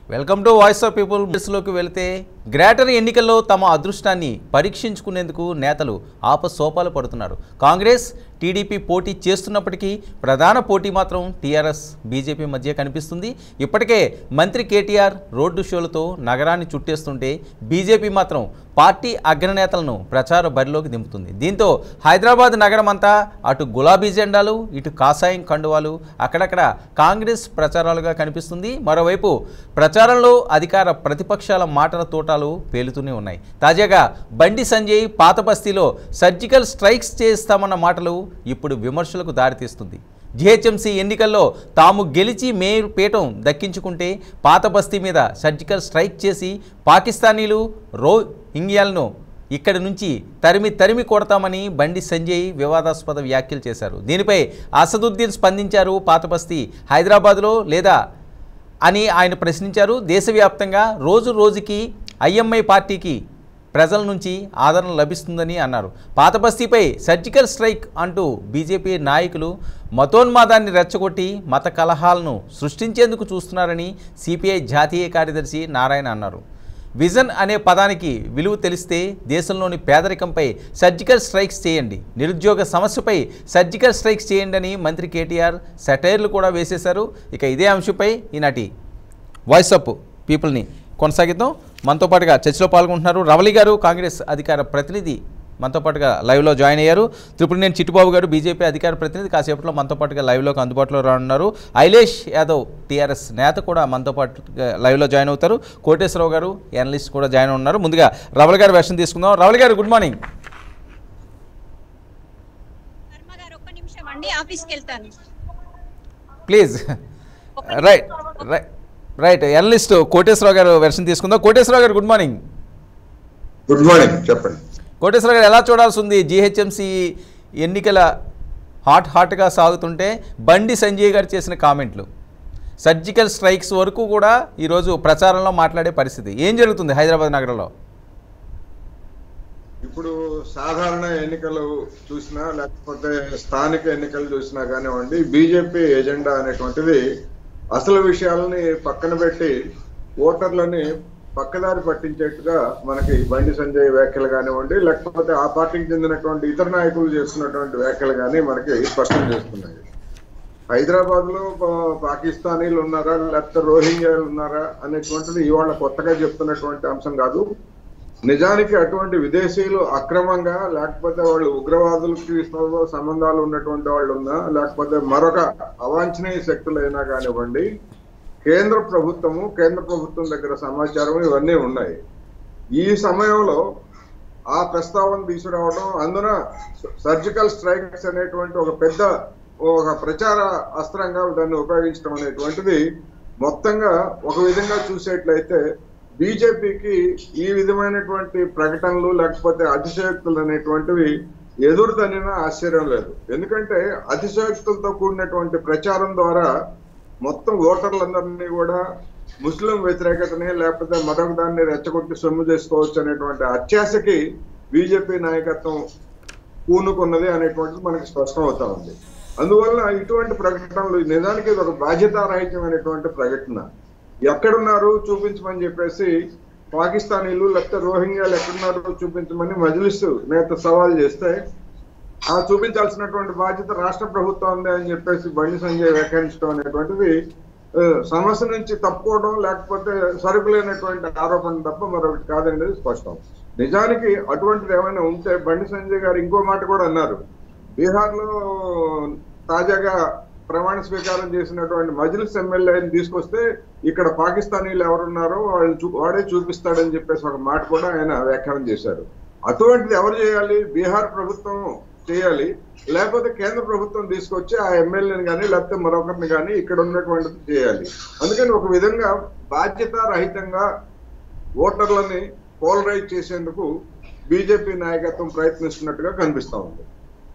Welcome to voice of people లోకి వెళితే greater ఎన్నికల్లో తమ అదృష్టాన్ని పరీక్షించుకునేందుకు నేతలు ఆపసోపాలు పడుతున్నారు కాంగ్రెస్ టీడీపీ పోటీ చేస్తున్నప్పటికీ ప్రధాన పోటీ మాత్రం టీఆర్ఎస్ బీజేపీ మధ్య కనిపిస్తుంది ఇప్పటికే మంత్రి కేటీఆర్ రోడ్డు షోలతో నగరాన్ని చుట్టేస్తుంటే బీజేపీ మాత్రం పార్టీ అగ్రనేతలను ప్రచార బరిలోకి దింపుతుంది దీంతో హైదరాబాద్ నగరం అంతా అటు గులాబీ జెండాలు ఇటు కాషాయం కండువాలు అక్కడక్కడ కాంగ్రెస్ ప్రచారాలుగా కనిపిస్తుంది మరోవైపు ప్రచారంలో అధికార ప్రతిపక్షాల మాటల తోటాలు పేలుతూనే ఉన్నాయి తాజాగా బండి సంజయ్ పాత బస్తీలో సర్జికల్ స్ట్రైక్స్ చేస్తామన్న మాటలు ఇప్పుడు విమర్శలకు దారితీస్తుంది జిహెచ్ఎంసీ ఎన్నికల్లో తాము గెలిచి మేయర్ పీఠం దక్కించుకుంటే పాత బస్తీ మీద సర్జికల్ స్ట్రైక్ చేసి పాకిస్తానీలు రో ఇంగియాలను ఇక్కడి నుంచి తరిమి తరిమి కొడతామని బండి సంజయ్ వివాదాస్పద వ్యాఖ్యలు చేశారు దీనిపై అసదుద్దీన్ స్పందించారు పాత బస్తీ హైదరాబాద్లో లేదా అని ఆయన ప్రశ్నించారు దేశవ్యాప్తంగా రోజు రోజుకి ఐఎంఐ పార్టీకి ప్రజల నుంచి ఆదరణ లభిస్తుందని అన్నారు పాత బస్తీపై సర్జికల్ స్ట్రైక్ అంటూ బీజేపీ నాయకులు మతోన్మాదాన్ని రెచ్చగొట్టి మత కలహాలను సృష్టించేందుకు చూస్తున్నారని సిపిఐ జాతీయ కార్యదర్శి నారాయణ అన్నారు విజన్ అనే పదానికి విలువ తెలిస్తే దేశంలోని పేదరికంపై సర్జికల్ స్ట్రైక్స్ చేయండి నిరుద్యోగ సమస్యపై సర్జికల్ స్ట్రైక్స్ చేయండి అని మంత్రి కేటీఆర్ సెటైర్లు కూడా వేసేశారు ఇక ఇదే అంశంపై ఈనాటి వాయిస్ అప్ పీపుల్ని కొనసాగిద్దాం మనతో పాటుగా చర్చలో పాల్గొంటున్నారు రవలి గారు కాంగ్రెస్ అధికార ప్రతినిధి మనతో పాటుగా లైవ్లో జాయిన్ అయ్యారు త్రిపురనేని చిట్టుబాబు గారు బీజేపీ అధికార ప్రతినిధి కాసేపట్లో మనతో పాటుగా లైవ్లోకి అందుబాటులో రానున్నారు ఐలేష్ యాదవ్ టీఆర్ఎస్ నేత కూడా మనతో పాటుగా లైవ్లో జాయిన్ అవుతారు కోటేశ్వరరావు గారు ఎనలిస్ట్ కూడా జాయిన్ ఉన్నారు ముందుగా రవలి గారు వేషం తీసుకుందాం రవలి గారు గుడ్ మార్నింగ్ వర్మ గారు ఒక్క నిమిషం అండి ఆఫీస్కి వెళ్తాను please right right right analyst Koteswararao గారు వెర్షన్ తీసుకుందాం కోటేశ్వరరావు గారు గుడ్ మార్నింగ్ గుడ్ మార్నింగ్ చెప్పండి కోటేశ్వర గారు ఎలా చూడాల్సి ఉంది జీహెచ్ఎంసీ ఎన్నికల హాట్ హాట్గా సాగుతుంటే బండి సంజయ్ గారు చేసిన కామెంట్లు సర్జికల్ స్ట్రైక్స్ వరకు కూడా ఈరోజు ప్రచారంలో మాట్లాడే పరిస్థితి ఏం జరుగుతుంది హైదరాబాద్ నగరంలో ఇప్పుడు సాధారణ ఎన్నికలు చూసినా లేకపోతే స్థానిక ఎన్నికలు చూసినా కానివ్వండి బీజేపీ ఎజెండా అనేటువంటిది అసలు విషయాలని పక్కన పెట్టి ఓటర్లని పక్కదారి పట్టించేట్టుగా మనకి బండి సంజయ్ వ్యాఖ్యలు కానివ్వండి లేకపోతే ఆ పార్టీకి చెందినటువంటి ఇతర నాయకులు చేస్తున్నటువంటి వ్యాఖ్యలు కానీ మనకి స్పష్టం చేస్తున్నాయి హైదరాబాద్ లో పా- పాకిస్తానీలు ఉన్నారా లేకపోతే రోహింగ్యాలు ఉన్నారా అనేటువంటిది ఇవాళ కొత్తగా చెప్తున్నటువంటి అంశం కాదు నిజానికి అటువంటి విదేశీయులు అక్రమంగా లేకపోతే వాళ్ళు ఉగ్రవాదులకి సం- సంబంధాలు ఉన్నటువంటి వాళ్ళు ఉన్నా లేకపోతే మరొక అవాంఛనీయ శక్తులైనా కానివ్వండి కేంద్ర ప్రభుత్వము కేంద్ర ప్రభుత్వం దగ్గర సమాచారం ఇవన్నీ ఉన్నాయి ఈ సమయంలో ఆ ప్రస్తావన తీసుకురావడం అందున సర్జికల్ స్ట్రైక్స్ అనేటువంటి ఒక పెద్ద ఒక ప్రచార అస్త్రంగా దాన్ని ఉపయోగించడం అనేటువంటిది మొత్తంగా ఒక విధంగా చూసేట్లయితే బీజేపీకి ఈ విధమైనటువంటి ప్రకటనలు లేకపోతే అతిశయోక్తులు అనేటువంటివి ఎదురు తనినా ఆశ్చర్యం లేదు ఎందుకంటే అతిశయోక్తులతో కూడినటువంటి ప్రచారం ద్వారా మొత్తం ఓటర్లందరినీ కూడా ముస్లిం వ్యతిరేకతని లేకపోతే మరొక దాన్ని రెచ్చగొట్టి సొమ్ము చేసుకోవచ్చు అనేటువంటి అత్యాశకి బీజేపీ నాయకత్వం పూనుకున్నది అనేటువంటిది మనకి స్పష్టం అవుతా ఉంది అందువల్ల ఇటువంటి ప్రకటనలు నిజానికి ఇది ఒక బాధ్యతారాహిత్యమైనటువంటి ప్రకటన ఎక్కడున్నారు చూపించమని చెప్పేసి పాకిస్తానీలు లేకపోతే రోహింగ్యాలు ఎక్కడున్నారో చూపించమని మజ్లిస్ నేత సవాల్ చేస్తే ఆ చూపించాల్సినటువంటి బాధ్యత రాష్ట్ర ప్రభుత్వం ఉంది అని చెప్పేసి బండి సంజయ్ వ్యాఖ్యానించడం అనేటువంటిది ఆ, సమస్య నుంచి తప్పుకోవడం లేకపోతే సరుకులైనటువంటి ఆరోపణ తప్ప మరొకటి కాదనేది స్పష్టం నిజానికి అటువంటిది ఏమైనా ఉంటే బండి సంజయ్ గారు ఇంకో మాట కూడా అన్నారు బీహార్ లో తాజాగా ప్రమాణ స్వీకారం చేసినటువంటి మజ్లిస్ ఎమ్మెల్యేని తీసుకొస్తే ఇక్కడ పాకిస్తానీలు ఎవరున్నారో వాళ్ళు చూ- వాడే చూపిస్తాడని చెప్పేసి ఒక మాట కూడా ఆయన వ్యాఖ్యానం చేశారు అటువంటిది ఎవరు చేయాలి బీహార్ ప్రభుత్వం చేయాలి లేకపోతే కేంద్ర ప్రభుత్వం తీసుకొచ్చి ఆ ఎమ్మెల్యేని కానీ లేకపోతే మరొకరిని కానీ ఇక్కడ ఉన్నటువంటిది చేయాలి అందుకని ఒక విధంగా బాధ్యత రహితంగా ఓటర్లని పోలరైజ్ చేసేందుకు బీజేపీ నాయకత్వం ప్రయత్నిస్తున్నట్టుగా కనిపిస్తా ఉంది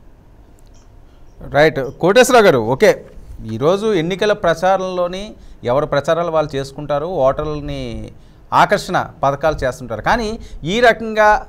రైట్ కోటేశ్వరరావు గారు ఓకే ఈరోజు ఎన్నికల ప్రచారంలోని ఎవరు ప్రచారాలు వాళ్ళు చేసుకుంటారు ఓటర్లని ఆకర్షణ పథకాలు చేస్తుంటారు కానీ ఈ రకంగా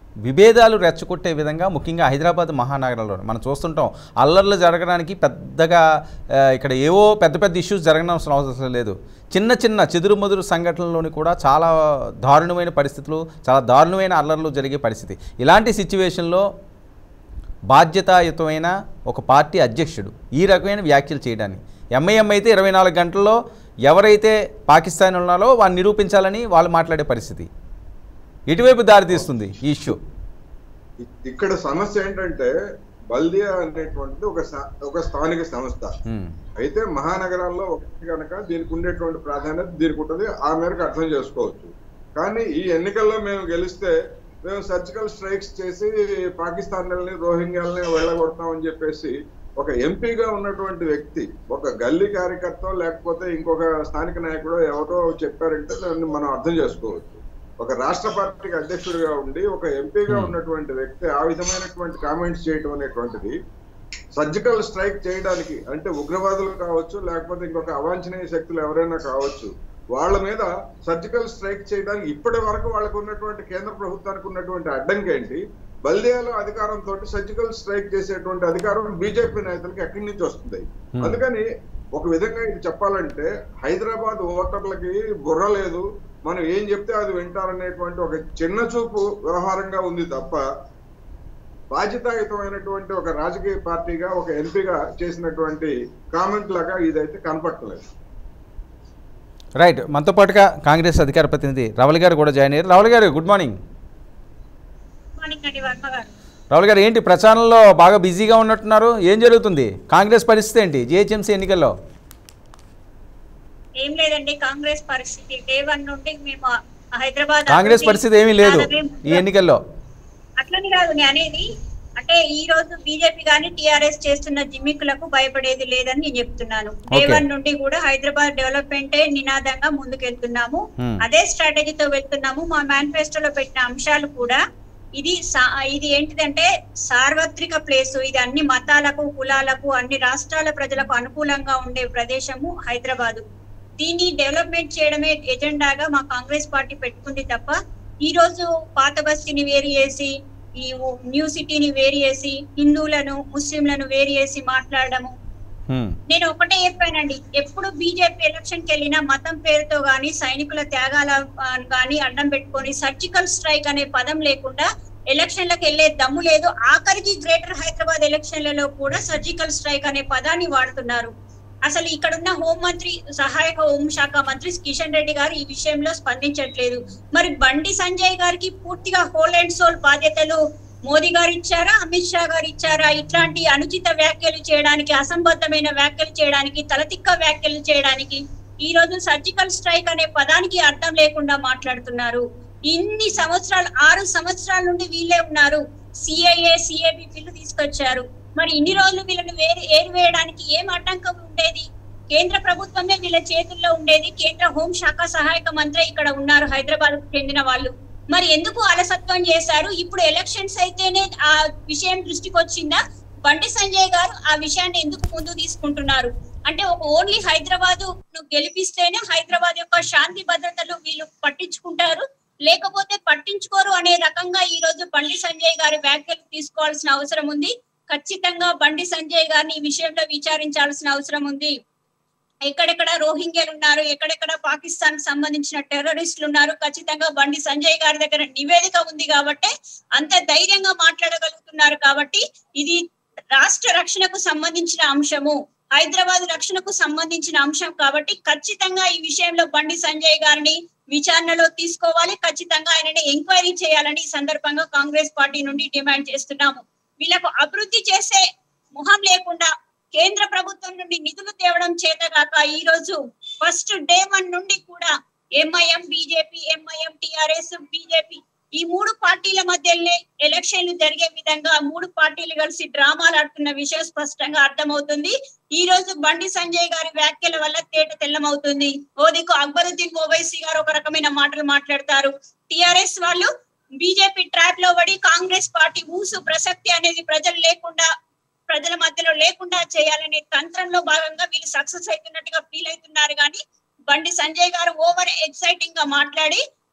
విభేదాలు రెచ్చగొట్టే విధంగా ముఖ్యంగా హైదరాబాద్ మహానగరంలో మనం చూస్తుంటాం అల్లర్లు జరగడానికి పెద్దగా ఆ, ఇక్కడ ఏవో పెద్ద పెద్ద ఇష్యూస్ జరగనవసరం అవసరం లేదు చిన్న చిన్న చెదురుమదురు సంఘటనలోని కూడా చాలా దారుణమైన పరిస్థితులు చాలా దారుణమైన అల్లర్లు జరిగే పరిస్థితి ఇలాంటి సిచ్యువేషన్లో బాధ్యతాయుతమైన ఒక పార్టీ అధ్యక్షుడు ఈ రకమైన వ్యాఖ్యలు చేయడాన్ని ఎంఐఎం అయితే ఇరవై నాలుగు గంటల్లో ఎవరైతే పాకిస్తాన్ ఉన్నారో వారిని నిరూపించాలని వాళ్ళు మాట్లాడే పరిస్థితి ఇటువైపు దారితీస్తుంది ఈ ఇష్యూ ఇ- ఇక్కడ సమస్య ఏంటంటే బల్దియా అనేటువంటిది ఒక స- ఒక స్థానిక సంస్థ ఉమ్, అయితే మహానగరాల్లో ఒకటి కనుక దీనికి ఉండేటువంటి ప్రాధాన్యత దీనికి ఉంటుంది ఆ మేరకు అర్థం చేసుకోవచ్చు కానీ ఈ ఎన్నికల్లో మేము గెలిస్తే మేము సర్జికల్ స్ట్రైక్స్ చేసి పాకిస్తాన్లని రోహింగ్యాలని వెళ్ళగొడతామని చెప్పేసి ఒక ఎంపీగా ఉన్నటువంటి వ్యక్తి ఒక గల్లీ కార్యకర్త లేకపోతే ఇంకొక స్థానిక నాయకుడు ఎవరో చెప్పారంటే దాన్ని మనం అర్థం చేసుకోవచ్చు ఒక రాష్ట్ర పార్టీకి అధ్యక్షుడిగా ఉండి ఒక ఎంపీగా Hmm. ఉన్నటువంటి వ్యక్తి ఆ విధమైనటువంటి కామెంట్స్ చేయడం అనేటువంటిది సర్జికల్ స్ట్రైక్ చేయడానికి అంటే ఉగ్రవాదులు కావచ్చు లేకపోతే ఇంకొక అవాంఛనీయ శక్తులు ఎవరైనా కావచ్చు వాళ్ళ మీద సర్జికల్ స్ట్రైక్ చేయడానికి ఇప్పటి వరకు వాళ్ళకు ఉన్నటువంటి కేంద్ర ప్రభుత్వానికి ఉన్నటువంటి అడ్డంకి ఏంటి బల్దియాలో అధికారంతో సర్జికల్ స్ట్రైక్ చేసేటువంటి అధికారం బీజేపీ నాయకులకి ఎక్కడి నుంచి వస్తుంది Hmm. అందుకని ఒక విధంగా ఇది చెప్పాలంటే హైదరాబాద్ ఓటర్లకి బుర్ర లేదు మనం ఏం చెప్తే అది వింటారనేటువంటి ఒక చిన్న చూపు వ్యవహారంగా ఉంది తప్ప బాధ్యతాయుతమైనటువంటి ఒక రాజకీయ పార్టీగా ఒక ఎంపీగా చేసినటువంటి కామెంట్ లాగా ఇదైతే కనపట్టలేదు రైట్ మనతో పాటుగా కాంగ్రెస్ అధికార ప్రతినిధి రవలి గారు కూడా జాయిన్ అయ్యారు రవలి గారు గుడ్ మార్నింగ్ మార్నింగ్ అండి వర్మ గారు రావుల్ గారు ఏంటి ప్రచారంలో బాగా బిజీగా ఉన్నట్టున్నారు ఏం జరుగుతుంది కాంగ్రెస్ పరిస్థితి ఏంటి జిహెచ్ఎంసీ ఎన్నికల్లో ఏం లేదండి కాంగ్రెస్ పరిస్థితి డే వన్ నుండి మేము హైదరాబాద్ కాంగ్రెస్ అభివృద్ధి పరిస్థితి ఏమీ లేదు అలాగే ఈ ఎన్నికల్లో అట్లని కాదు నేను అనేది అంటే ఈ రోజు బీజేపీ గానీ టిఆర్ఎస్ చేస్తున్న జిమ్మికులకు భయపడేది లేదని నేను చెప్తున్నాను డే Okay. వన్ నుండి కూడా హైదరాబాద్ డెవలప్మెంటే నినాదంగా ముందుకెళ్తున్నాము Hmm. అదే స్ట్రాటజీతో వెళ్తున్నాము మా మేనిఫెస్టోలో పెట్టిన అంశాలు కూడా ఇది సా- ఇది ఏంటిదంటే సార్వత్రిక ప్లేస్ ఇది అన్ని మతాలకు కులాలకు అన్ని రాష్ట్రాల ప్రజలకు అనుకూలంగా ఉండే ప్రదేశము హైదరాబాదు దీన్ని డెవలప్మెంట్ చేయడమే ఎజెండాగా మా కాంగ్రెస్ పార్టీ పెట్టుకుంది తప్ప ఈ రోజు పాత బస్తీని వేరు చేసి ఈ న్యూ సిటీని వేరు చేసి హిందువులను ముస్లింలను వేరు చేసి మాట్లాడడము హ్మ్. నేను ఒకటే చెప్పానండి ఎప్పుడు బీజేపీ ఎలక్షన్ కి వెళ్ళినా మతం పేరుతో గాని సైనికుల త్యాగాల ఆ, గాని అడ్డం పెట్టుకొని సర్జికల్ స్ట్రైక్ అనే పదం లేకుండా ఎలక్షన్లకు వెళ్లే దమ్ము లేదు ఆఖరికి గ్రేటర్ హైదరాబాద్ ఎలక్షన్లలో కూడా సర్జికల్ స్ట్రైక్ అనే పదాన్ని వాడుతున్నారు అసలు ఇక్కడున్న హోంమంత్రి సహాయక హోంశాఖ మంత్రి కిషన్ రెడ్డి గారు ఈ విషయంలో స్పందించట్లేదు మరి బండి సంజయ్ గారికి పూర్తిగా హోల్ అండ్ సోల్ బాధ్యతలు మోదీ గారు ఇచ్చారా అమిత్ షా గారు ఇచ్చారా ఇట్లాంటి అనుచిత వ్యాఖ్యలు చేయడానికి అసంబద్ధమైన వ్యాఖ్యలు చేయడానికి తలతిక్క వ్యాఖ్యలు చేయడానికి ఈ రోజు సర్జికల్ స్ట్రైక్ అనే పదానికి అర్థం లేకుండా మాట్లాడుతున్నారు ఇన్ని సంవత్సరాలు ఆరు సంవత్సరాల నుండి వీళ్ళే ఉన్నారు సిఐఏ సిఏబి బిల్లు తీసుకొచ్చారు మరి ఇన్ని రోజులు వీళ్ళని వేరు ఏరు వేయడానికి ఏం అడ్డంకం ఉండేది కేంద్ర ప్రభుత్వమే వీళ్ళ చేతుల్లో ఉండేది కేంద్ర హోంశాఖ సహాయక మంత్రి ఇక్కడ ఉన్నారు హైదరాబాద్ కు చెందిన వాళ్ళు మరి ఎందుకు అలసత్వం చేశారు ఇప్పుడు ఎలక్షన్స్ అయితేనే ఆ విషయం దృష్టికి వచ్చిందా బండి సంజయ్ గారు ఆ విషయాన్ని ఎందుకు ముందు తీసుకుంటున్నారు అంటే ఒక ఓన్లీ హైదరాబాద్ గెలిపిస్తేనే హైదరాబాద్ యొక్క శాంతి భద్రతలు వీళ్ళు పట్టించుకుంటారు లేకపోతే పట్టించుకోరు అనే రకంగా ఈ రోజు బండి సంజయ్ గారి వ్యాఖ్యలు తీసుకోవాల్సిన అవసరం ఉంది ఖచ్చితంగా బండి సంజయ్ గారిని ఈ విషయంలో విచారించాల్సిన అవసరం ఉంది ఎక్కడెక్కడ రోహింగ్యాలు ఉన్నారు ఎక్కడెక్కడ పాకిస్తాన్ కి సంబంధించిన టెర్రరిస్టులు ఉన్నారు ఖచ్చితంగా బండి సంజయ్ గారి దగ్గర నివేదిక ఉంది కాబట్టి అంత ధైర్యంగా మాట్లాడగలుగుతున్నారు కాబట్టి ఇది రాష్ట్ర రక్షణకు సంబంధించిన అంశము హైదరాబాద్ రక్షణకు సంబంధించిన అంశం కాబట్టి ఖచ్చితంగా ఈ విషయంలో బండి సంజయ్ గారిని విచారణలో తీసుకోవాలి ఖచ్చితంగా ఆయనని ఎంక్వైరీ చేయాలని ఈ సందర్భంగా కాంగ్రెస్ పార్టీ నుండి డిమాండ్ చేస్తున్నాము వీళ్ళకు అభివృద్ధి చేసే ముఖం లేకుండా కేంద్ర ప్రభుత్వం నుండి నిధులు తేవడం చేతగాక ఈ రోజు ఫస్ట్ డే వన్ నుండి కూడా MIM BJP MIM TRS BJP ఈ మూడు పార్టీల మధ్యనే ఎలక్షన్లు జరిగే విధంగా మూడు పార్టీలు కలిసి డ్రామాలు ఆడుతున్న విషయం స్పష్టంగా అర్థమవుతుంది ఈ రోజు బండి సంజయ్ గారి వ్యాఖ్యల వల్ల తేట తెల్లమవుతుంది ఓ దిక్కు అక్బరుద్దీన్ ఓవైసీ గారు ఒక రకమైన మాటలు మాట్లాడతారు టిఆర్ఎస్ వాళ్ళు బీజేపీ ట్రాప్ లో పడి కాంగ్రెస్ పార్టీ ఊసు ప్రసక్తి అనేది ప్రజలు లేకుండా ప్రజల మధ్యలో లేకుండా చేయాలనే తంత్రంలో భాగంగా వీళ్ళు సక్సెస్ అవుతున్నట్టుగా ఫీల్ అవుతున్నారు కానీ బండి సంజయ్ గారు ఓవర్ ఎక్సైటింగ్ గా మాట్లాడి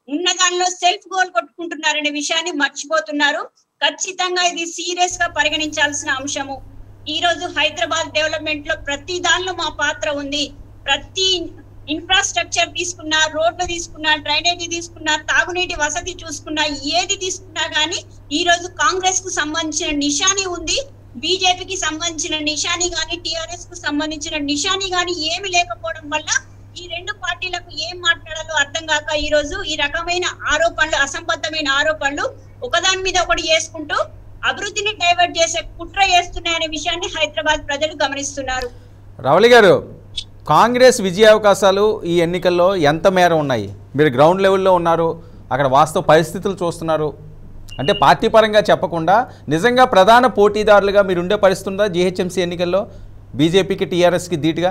ఉన్న దానిలో సెల్ఫ్ గోల్ కొట్టుకుంటున్నారనే విషయాన్ని మర్చిపోతున్నారు ఖచ్చితంగా ఇది సీరియస్ గా పరిగణించాల్సిన అంశము ఈ రోజు హైదరాబాద్ డెవలప్మెంట్ లో ప్రతి దానిలో మా పాత్ర ఉంది ప్రతి ఇన్ఫ్రాస్ట్రక్చర్ తీసుకున్నా రోడ్లు తీసుకున్నా డ్రైనేజీ తీసుకున్నా తాగునీటి వసతి చూసుకున్నా ఏది తీసుకున్నా గానీ ఈ రోజు కాంగ్రెస్ కు సంబంధించిన నిషాని ఉంది బీజేపీకి సంబంధించిన నిషాని గాని టిఆర్ఎస్ కు సంబంధించిన నిషాని గాని ఏమి లేకపోవడం వల్ల ఈ రెండు పార్టీలకు ఏం మాట్లాడాలో అర్థం కాక ఈ రోజు ఈ రకమైన ఆరోపణలు అసంబద్ధమైన ఆరోపణలు ఒకదాని మీద ఒకటి చేసుకుంటూ అభివృద్ధిని డైవర్ట్ చేసే కుట్ర చేస్తున్నాయనే విషయాన్ని హైదరాబాద్ ప్రజలు గమనిస్తున్నారు రవళి గారు కాంగ్రెస్ విజయావకాశాలు ఈ ఎన్నికల్లో ఎంత మేర ఉన్నాయి మీరు గ్రౌండ్ లెవెల్లో ఉన్నారు అక్కడ వాస్తవ పరిస్థితులు చూస్తున్నారు అంటే పార్టీ పరంగా చెప్పకుండా నిజంగా ప్రధాన పోటీదారులుగా మీరు ఉండే పరిస్థితి ఉందా జీహెచ్ఎంసీ ఎన్నికల్లో బీజేపీకి టీఆర్ఎస్కి ధీటుగా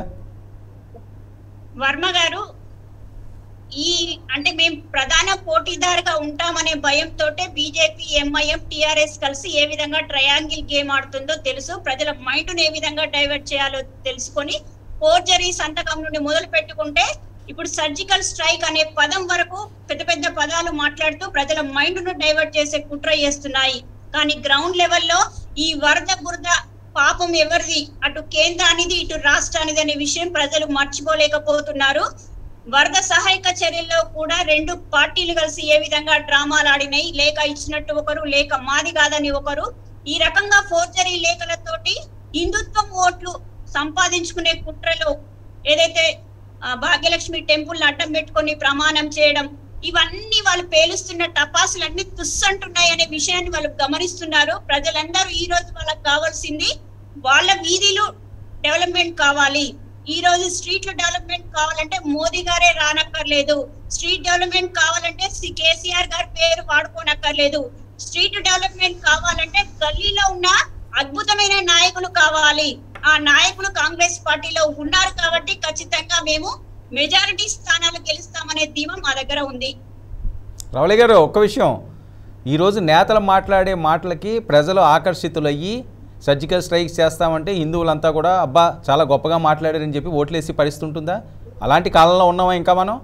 వర్మ గారు ఈ అంటే మేము ప్రధాన పోటీదారుగా ఉంటామనే భయంతో బీజేపీ ఎంఐఎం టిఆర్ఎస్ కలిసి ఏ విధంగా ట్రయాంగిల్ గేమ్ ఆడుతుందో తెలుసు ప్రజల మైండ్ ఏ విధంగా డైవర్ట్ చేయాలో తెలుసుకొని ఫోర్జరీ సంతకం నుండి మొదలు పెట్టుకుంటే ఇప్పుడు సర్జికల్ స్ట్రైక్ అనే పదం వరకు పెద్ద పెద్ద పదాలు మాట్లాడుతూ ప్రజల మైండ్ ను డైవర్ట్ చేసే కుట్ర చేస్తున్నాయి కానీ గ్రౌండ్ లెవెల్లో ఈ వరద బురద పాపం ఎవరిది అటు కేంద్రానిది ఇటు రాష్ట్రానిది అనే విషయం ప్రజలు మర్చిపోలేకపోతున్నారు వరద సహాయక చర్యల్లో కూడా రెండు పార్టీలు కలిసి ఏ విధంగా డ్రామాలు ఆడినాయి లేక ఇచ్చినట్టు ఒకరు లేక మాది కాదని ఒకరు ఈ రకంగా ఫోర్జరీ లేఖలతోటి హిందుత్వం ఓట్లు సంపాదించుకునే కుట్రలో ఏదైతే ఆ, భాగ్యలక్ష్మి టెంపుల్ అడ్డం పెట్టుకొని ప్రమాణం చేయడం ఇవన్నీ వాళ్ళు పేలుస్తున్న టపాసులన్నీ తుస్సంటున్నాయి అనే విషయాన్ని వాళ్ళు గమనిస్తున్నారు ప్రజలందరూ ఈ రోజు వాళ్ళకి కావాల్సింది వాళ్ళ వీధిలో డెవలప్మెంట్ కావాలి ఈ రోజు స్ట్రీట్ డెవలప్మెంట్ కావాలంటే మోదీ గారే రానక్కర్లేదు స్ట్రీట్ డెవలప్మెంట్ కావాలంటే సి కేసీఆర్ గారి పేరు వాడుకోనక్కర్లేదు స్ట్రీట్ డెవలప్మెంట్ కావాలంటే గల్లీలో ఉన్న అద్భుతమైన నాయకులు కావాలి ఆ నాయకులు కాంగ్రెస్ పార్టీలో ఉన్నారు కాబట్టి ఖచ్చితంగా మేము మెజారిటీ స్థానాలు గెలుస్తామనే ధీమా మా దగ్గర ఉంది రవళి గారు ఒక్క విషయం ఈరోజు నేతలు మాట్లాడే మాటలకి ప్రజలు ఆకర్షితులయ్యి సర్జికల్ స్ట్రైక్ చేస్తామంటే హిందువులంతా కూడా అబ్బా చాలా గొప్పగా మాట్లాడారని చెప్పి ఓట్లేసి పరిస్థితి ఉంటుందా అలాంటి కాలంలో ఉన్నామా ఇంకా మనం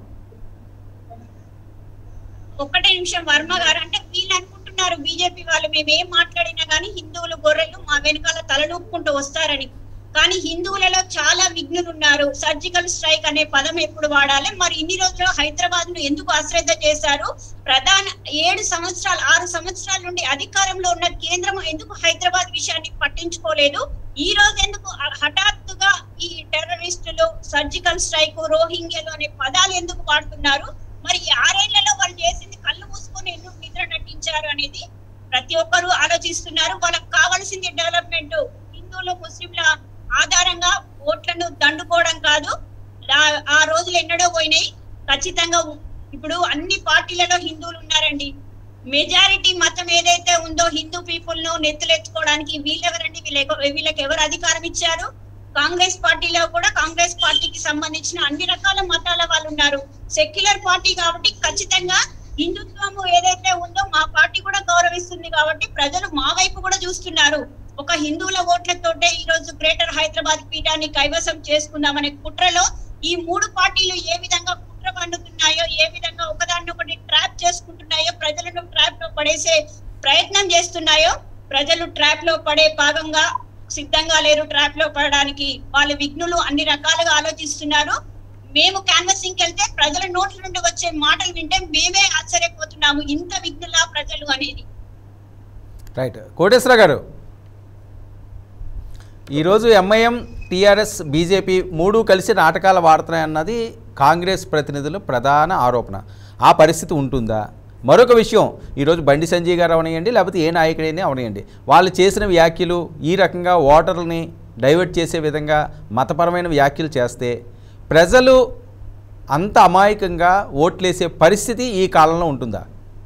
ఒక్కటే నిమిషం వర్మ గారు అంటే వీళ్ళు అనుకుంటున్నారు బీజేపీ వాళ్ళు మేము ఏం మాట్లాడినా గానీ హిందువులు గొర్రెలు మా వెనకాల తలలూపుకుంటూ వస్తారని కానీ హిందువులలో చాలా విఘ్నులు ఉన్నారు సర్జికల్ స్ట్రైక్ అనే పదం ఎప్పుడు వాడాలి మరి ఇన్ని రోజులు హైదరాబాద్ ను ఎందుకు అశ్రద్ధ చేశారు ప్రధాన ఏడు సంవత్సరాలు ఆరు సంవత్సరాల నుండి అధికారంలో ఉన్న కేంద్రం ఎందుకు హైదరాబాద్ విషయాన్ని పట్టించుకోలేదు ఈ రోజు ఎందుకు హ- హఠాత్తుగా ఈ టెర్రరిస్టులు సర్జికల్ స్ట్రైక్ రోహింగ్యాలు అనే పదాలు ఎందుకు వాడుతున్నారు మరి ఈ ఆరేళ్లలో వాళ్ళు చేసింది కళ్ళు మూసుకొని ఎందుకు నిద్ర నటించారు అనేది ప్రతి ఒక్కరూ ఆలోచిస్తున్నారు వాళ్ళకి కావాల్సింది డెవలప్మెంట్ హిందువులు ముస్లింల ఆధారంగా ఓట్లను దండుకోవడం కాదు ఆ- ఆ రోజులు ఎన్నడో పోయినాయి ఖచ్చితంగా ఉ- ఇప్పుడు అన్ని పార్టీలలో హిందువులు ఉన్నారండి మెజారిటీ మతం ఏదైతే ఉందో హిందూ పీపుల్ ను నెత్తులెత్తుకోవడానికి వీళ్ళెవరండి వీళ్ళ వీళ్ళకి ఎవరు అధికారం ఇచ్చారు కాంగ్రెస్ పార్టీలో కూడా కాంగ్రెస్ పార్టీకి సంబంధించిన అన్ని రకాల మతాల వాళ్ళు ఉన్నారు సెక్యులర్ పార్టీ కాబట్టి ఖచ్చితంగా హిందుత్వము ఏదైతే ఉందో మా పార్టీ కూడా గౌరవిస్తుంది కాబట్టి ప్రజలు మా వైపు కూడా చూస్తున్నారు ఒక హిందువుల ఓట్లతోటే ఈ రోజు గ్రేటర్ హైదరాబాద్ పీఠాన్ని కైవసం చేసుకుందామనే కుట్రలో ఈ మూడు పార్టీలు ఏ విధంగా కుట్ర పండుతున్నాయో ఏ విధంగా ఒకదాన్ని ఒకటి ట్రాప్ చేసుకుంటున్నాయో ప్రజలను ట్రాప్ లో పడేసే ప్రయత్నం చేస్తున్నాయో ప్రజలు ట్రాప్ లో పడే భాగంగా సిద్ధంగా లేరు ట్రాప్ లో పడడానికి వాళ్ళ విఘ్నులు అన్ని రకాలుగా ఆలోచిస్తున్నారు మేము క్యాన్వసింగ్ వెళ్తే ప్రజల నోట్ల నుండి వచ్చే మాటలు వింటే మేమే ఆశ్చర్యపోతున్నాము ఇంత విఘ్నులా ప్రజలు అనేది రైట్ కోటేశ్వర గారు ఈరోజు ఎంఐఎం టీఆర్ఎస్ బీజేపీ మూడు కలిసి నాటకాలు వాడుతున్నాయన్నది కాంగ్రెస్ ప్రతినిధుల ప్రధాన ఆరోపణ ఆ పరిస్థితి ఉంటుందా మరొక విషయం ఈరోజు బండి సంజయ్ గారు అవనియండి లేకపోతే ఏ నాయకుడైనా అవనియండి వాళ్ళు చేసిన వ్యాఖ్యలు ఈ రకంగా ఓటర్లని డైవర్ట్ చేసే విధంగా మతపరమైన వ్యాఖ్యలు చేస్తే ప్రజలు అంత అమాయకంగా ఓట్లేసే పరిస్థితి ఈ కాలంలో ఉంటుందా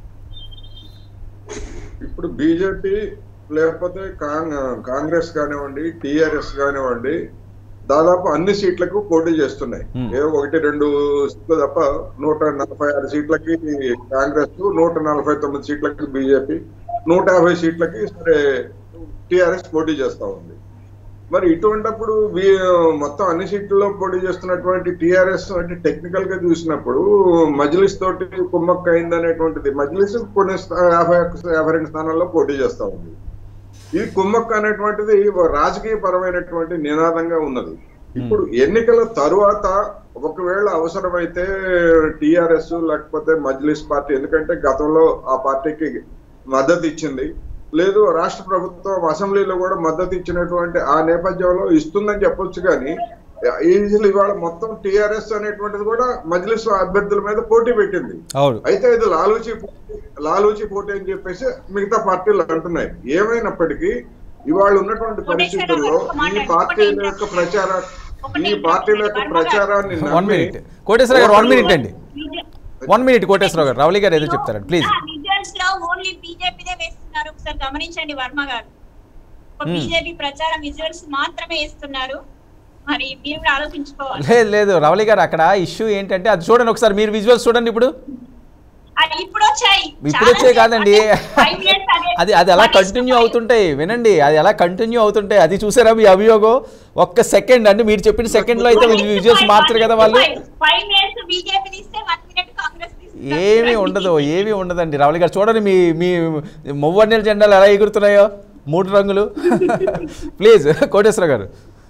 ఇప్పుడు బీజేపీ లేకపోతే కాంగ్- కాంగ్రెస్ కానివ్వండి టిఆర్ఎస్ కానివ్వండి దాదాపు అన్ని సీట్లకు పోటీ చేస్తున్నాయి Hmm. ఏ ఒకటి రెండు సీట్లు తప్ప నూట నలభై ఆరు సీట్లకి కాంగ్రెస్ నూట నలభై తొమ్మిది సీట్లకి బీజేపీ నూట యాభై సీట్లకి సరే టిఆర్ఎస్ పోటీ చేస్తా ఉంది మరి ఇటువంటప్పుడు వీ- మొత్తం అన్ని సీట్లలో పోటీ చేస్తున్నటువంటి టిఆర్ఎస్ అంటే టెక్నికల్ గా చూసినప్పుడు మజ్లిస్ తోటి కుమ్మక్క అయింది అనేటువంటిది మజ్లిస్ కొన్ని స్థా- యాభై ఒక్క- యాభై రెండు స్థానాల్లో పోటీ చేస్తా ఉంది ఇది కుమ్మక్క అనేటువంటిది ఓ రాజకీయ పరమైనటువంటి నినాదంగా ఉన్నది ఇప్పుడు ఎన్నికల తరువాత ఒకవేళ అవసరమైతే టిఆర్ఎస్ లేకపోతే మజ్లిస్ పార్టీ ఎందుకంటే గతంలో ఆ పార్టీకి మద్దతు ఇచ్చింది లేదు రాష్ట్ర ప్రభుత్వం అసెంబ్లీలో కూడా మద్దతు ఇచ్చినటువంటి ఆ నేపథ్యంలో ఇస్తుందని చెప్పొచ్చు కానీ ఈజీలు ఇవాళ మొత్తం టిఆర్ఎస్ అనేటువంటిది కూడా మజ్లిస్ అభ్యర్థుల మీద పోటీ పెట్టింది అవును అయితే ఇది లాలూచి పోటీ- లాలూచి పోటీ అని చెప్పేసి మిగతా పార్టీలు అంటున్నాయి ఏమైనప్పటికీ ఇవాళ ఉన్నటువంటి పరిస్థితుల్లో ఈ పార్టీల యొక్క ప్రచార ఈ పార్టీల యొక్క ప్రచారాన్ని వన్ నమ్మి మినిట్ కోటేశ్వర గారు వన్ మినిట్ అండి వన్ మినిట్ కోటేశ్వరరావు గారు రవళి గారు ఏదో చెప్తారండి ప్లీజ్ విజువల్స్ లో ఓన్లీ బీజేపీదే వేస్తున్నారు ఒకసారి గమనించండి వర్మ గారు Hmm. బీజేపీ ప్రచారం విజువల్స్ మాత్రమే వేస్తున్నారు మరి మీరు కూడా ఆలోచించుకోవాలి లేదు లేదు రవళి గారు అక్కడ ఇష్యూ ఏంటంటే అది చూడండి ఒకసారి మీరు విజువల్స్ చూడండి ఇప్పుడు అది ఇప్పుడు వచ్చాయి ఇప్పుడు వచ్చే కాదండి Five minutes అదే. అది అది ఎలా One is to continue five. అవుతుంటాయి వినండి అది ఎలా కంటిన్యూ అవుతుంటాయి అది చూసారా మీ అభియోగం ఒక్క సెకండ్ అంటే మీరు చెప్పిన సెకండ్ లో అయితే One is to visuals five, మార్చరు one కదా is to వాళ్ళు five. Five minutes బీజేపీ తీస్తే వన్ మినిట్ కాంగ్రెస్ తీస్తే ఏమీ ఉండదు ఏమీ ఉండదండి రవళి గారు చూడండి మీ మీ మువ్వన్నెల జెండాలు ఎలా ఎగురుతున్నాయో మూడు రంగులు ప్లీజ్ కోటేశ్వర గారు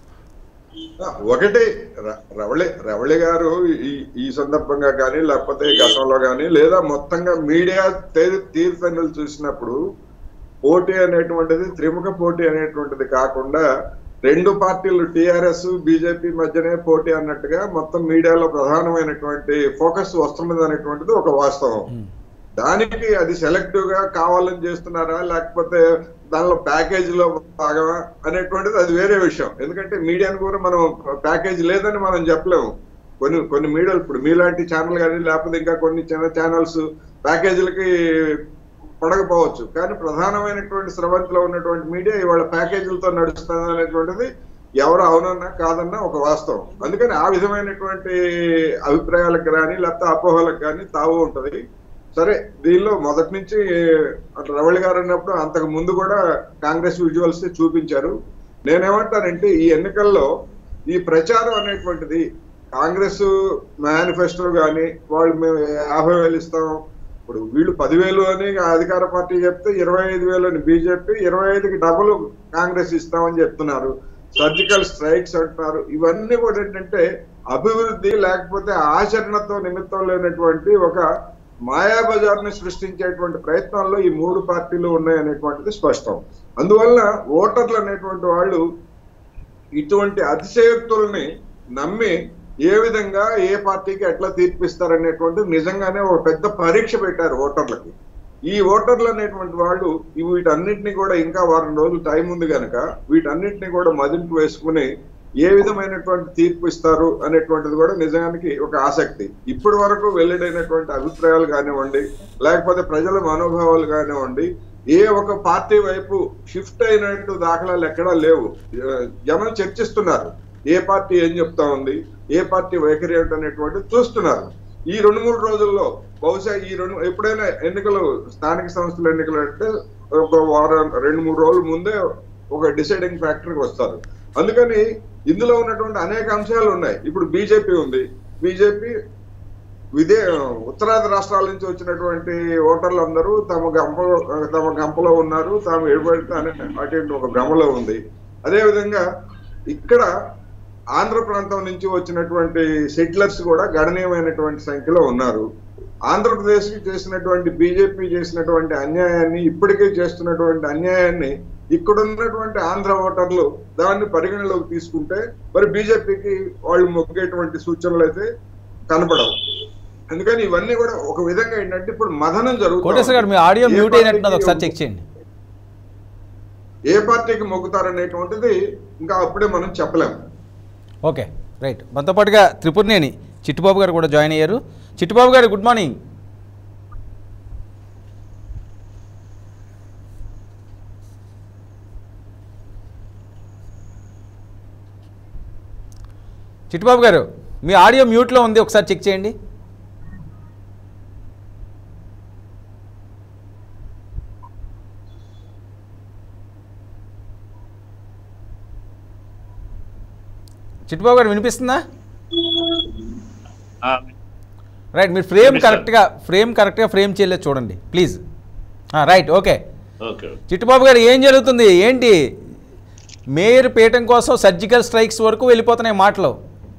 ఆ, ఒకటి ర- రవళి రవళి గారు ఈ ఈ సందర్భంగా కానీ లేకపోతే గతంలో కానీ లేదా మొత్తంగా మీడియా తీర్థనులు చూసినప్పుడు పోటీ అనేటువంటిది త్రిముఖ పోటీ అనేటువంటిది కాకుండా రెండు పార్టీలు టిఆర్ఎస్ బీజేపీ మధ్యనే పోటీ అన్నట్టుగా మొత్తం మీడియాలో ప్రధానమైనటువంటి ఫోకస్ వస్తున్నది అనేటువంటిది ఒక వాస్తవం దానికి అది సెలెక్టివ్ గా కావాలని చేస్తున్నారా లేకపోతే దానిలో ప్యాకేజ్ లో భాగమా అనేటువంటిది అది వేరే విషయం ఎందుకంటే మీడియాని కూడా మనం ప్యాకేజ్ లేదని మనం చెప్పలేము కొన్ని కొన్ని మీడియాలు ఇప్పుడు మీలాంటి ఛానల్ కానీ లేకపోతే ఇంకా కొన్ని చిన్న ఛానల్స్ ప్యాకేజీలకి పడకపోవచ్చు కానీ ప్రధానమైనటువంటి స్రవంతిలో ఉన్నటువంటి మీడియా ఇవాళ ప్యాకేజీలతో నడుస్తుంది అనేటువంటిది ఎవరు అవునన్నా కాదన్నా ఒక వాస్తవం అందుకని ఆ విధమైనటువంటి అభిప్రాయాలకు కానీ లేకపోతే అపోహలకు కానీ తావు ఉంటది సరే దీనిలో మొదటి నుంచి అటు రవళి గారు అన్నప్పుడు అంతకు ముందు కూడా కాంగ్రెస్ విజువల్స్ చూపించారు నేనేమంటానంటే ఈ ఎన్నికల్లో ఈ ప్రచారం అనేటువంటిది కాంగ్రెస్ మేనిఫెస్టో కానీ వాళ్ళు మేము యాభై వేలు ఇస్తాం ఇప్పుడు వీళ్ళు పదివేలు అని అధికార పార్టీ చెప్తే ఇరవై ఐదు వేలు అని బీజేపీ ఇరవై ఐదుకి డబుల్ కాంగ్రెస్ ఇస్తామని చెప్తున్నారు సర్జికల్ స్ట్రైక్స్ అంటున్నారు ఇవన్నీ కూడా ఏంటంటే అభివృద్ధి లేకపోతే ఆచరణతో నిమిత్తం లేనటువంటి ఒక మాయాబజార్ ని సృష్టించేటువంటి ప్రయత్నాల్లో ఈ మూడు పార్టీలు ఉన్నాయనేటువంటిది స్పష్టం అందువల్ల ఓటర్లు అనేటువంటి వాళ్ళు ఇటువంటి అతిశయోక్తుల్ని నమ్మి ఏ విధంగా ఏ పార్టీకి ఎట్లా తీర్పిస్తారనేటువంటి నిజంగానే ఒక పెద్ద పరీక్ష పెట్టారు ఓటర్లకి ఈ ఓటర్లు అనేటువంటి వాళ్ళు ఈ వీటన్నిటిని కూడా ఇంకా వారం రోజులు టైం ఉంది కనుక వీటన్నిటిని కూడా మదింపు వేసుకుని ఏ విధమైనటువంటి తీర్పు ఇస్తారు అనేటువంటిది కూడా నిజానికి ఒక ఆసక్తి ఇప్పటి వరకు వెల్లడైనటువంటి అభిప్రాయాలు కానివ్వండి లేకపోతే ప్రజల మనోభావాలు కానివ్వండి ఏ ఒక పార్టీ వైపు షిఫ్ట్ అయినట్టు దాఖలాలు ఎక్కడా లేవు ఆ, జనం చర్చిస్తున్నారు ఏ పార్టీ ఏం చెప్తా ఉంది ఏ పార్టీ వైఖరి ఏంటనేటువంటి చూస్తున్నారు ఈ రెండు మూడు రోజుల్లో బహుశా ఈ రెండు ఎప్పుడైనా ఎన్నికలు స్థానిక సంస్థల ఎన్నికలు అంటే ఒక వారం రెండు మూడు రోజుల ముందే ఒక డిసైడింగ్ ఫ్యాక్టర్కి వస్తారు అందుకని ఇందులో ఉన్నటువంటి అనేక అంశాలు ఉన్నాయి ఇప్పుడు బీజేపీ ఉంది బీజేపీ విదే ఉత్తరాది రాష్ట్రాల నుంచి వచ్చినటువంటి ఓటర్లు అందరూ తమ గంప తమ గంపలో ఉన్నారు తాము ఎడబడితే అనే అటువంటి ఒక భ్రమలో ఉంది అదే విధంగా ఇక్కడ ఆంధ్ర ప్రాంతం నుంచి వచ్చినటువంటి సెటిలర్స్ కూడా గణనీయమైనటువంటి సంఖ్యలో ఉన్నారు ఆంధ్రప్రదేశ్ కి చేసినటువంటి బీజేపీ చేసినటువంటి అన్యాయాన్ని ఇప్పటికే చేస్తున్నటువంటి అన్యాయాన్ని ఇక్కడ ఉన్నటువంటి ఆంధ్ర ఓటర్లు దాన్ని పరిగణలోకి తీసుకుంటే మరి బీజేపీకి వాళ్ళు మొగ్గేటువంటి సూచనలు అయితే కనపడవు అందుకని ఇవన్నీ కూడా ఒక విధంగా ఏంటంటే ఇప్పుడు మదనం కోటేశ్వర గారు మీ ఆడియో ఏ మ్యూట్ అయినట్టున్నది ఒకసారి పార్టీకి చెక్ చేయండి ఏ పార్టీకి మొగ్గుతారనేటువంటిది ఇంకా అప్పుడే మనం చెప్పలేము ఓకే రైట్ మనతో పాటుగా త్రిపురనేని చిట్టుబాబు గారు కూడా జాయిన్ అయ్యారు చిట్టుబాబు గారు గుడ్ మార్నింగ్ చిట్టుబాబు గారు మీ ఆడియో మ్యూట్లో ఉంది ఒకసారి చెక్ చేయండి చిట్టుబాబు గారు వినిపిస్తుందా ఆ, రైట్ మీరు ఫ్రేమ్ వినిపిస్తుంది. కరెక్ట్గా ఫ్రేమ్ కరెక్ట్గా ఫ్రేమ్ చేయలేదు చూడండి please right okay okay Chittubabu గారు ఏం జరుగుతుంది ఏంటి మేయర్ పీఠం కోసం సర్జికల్ స్ట్రైక్స్ వరకు వెళ్ళిపోతున్నాయి మాటలు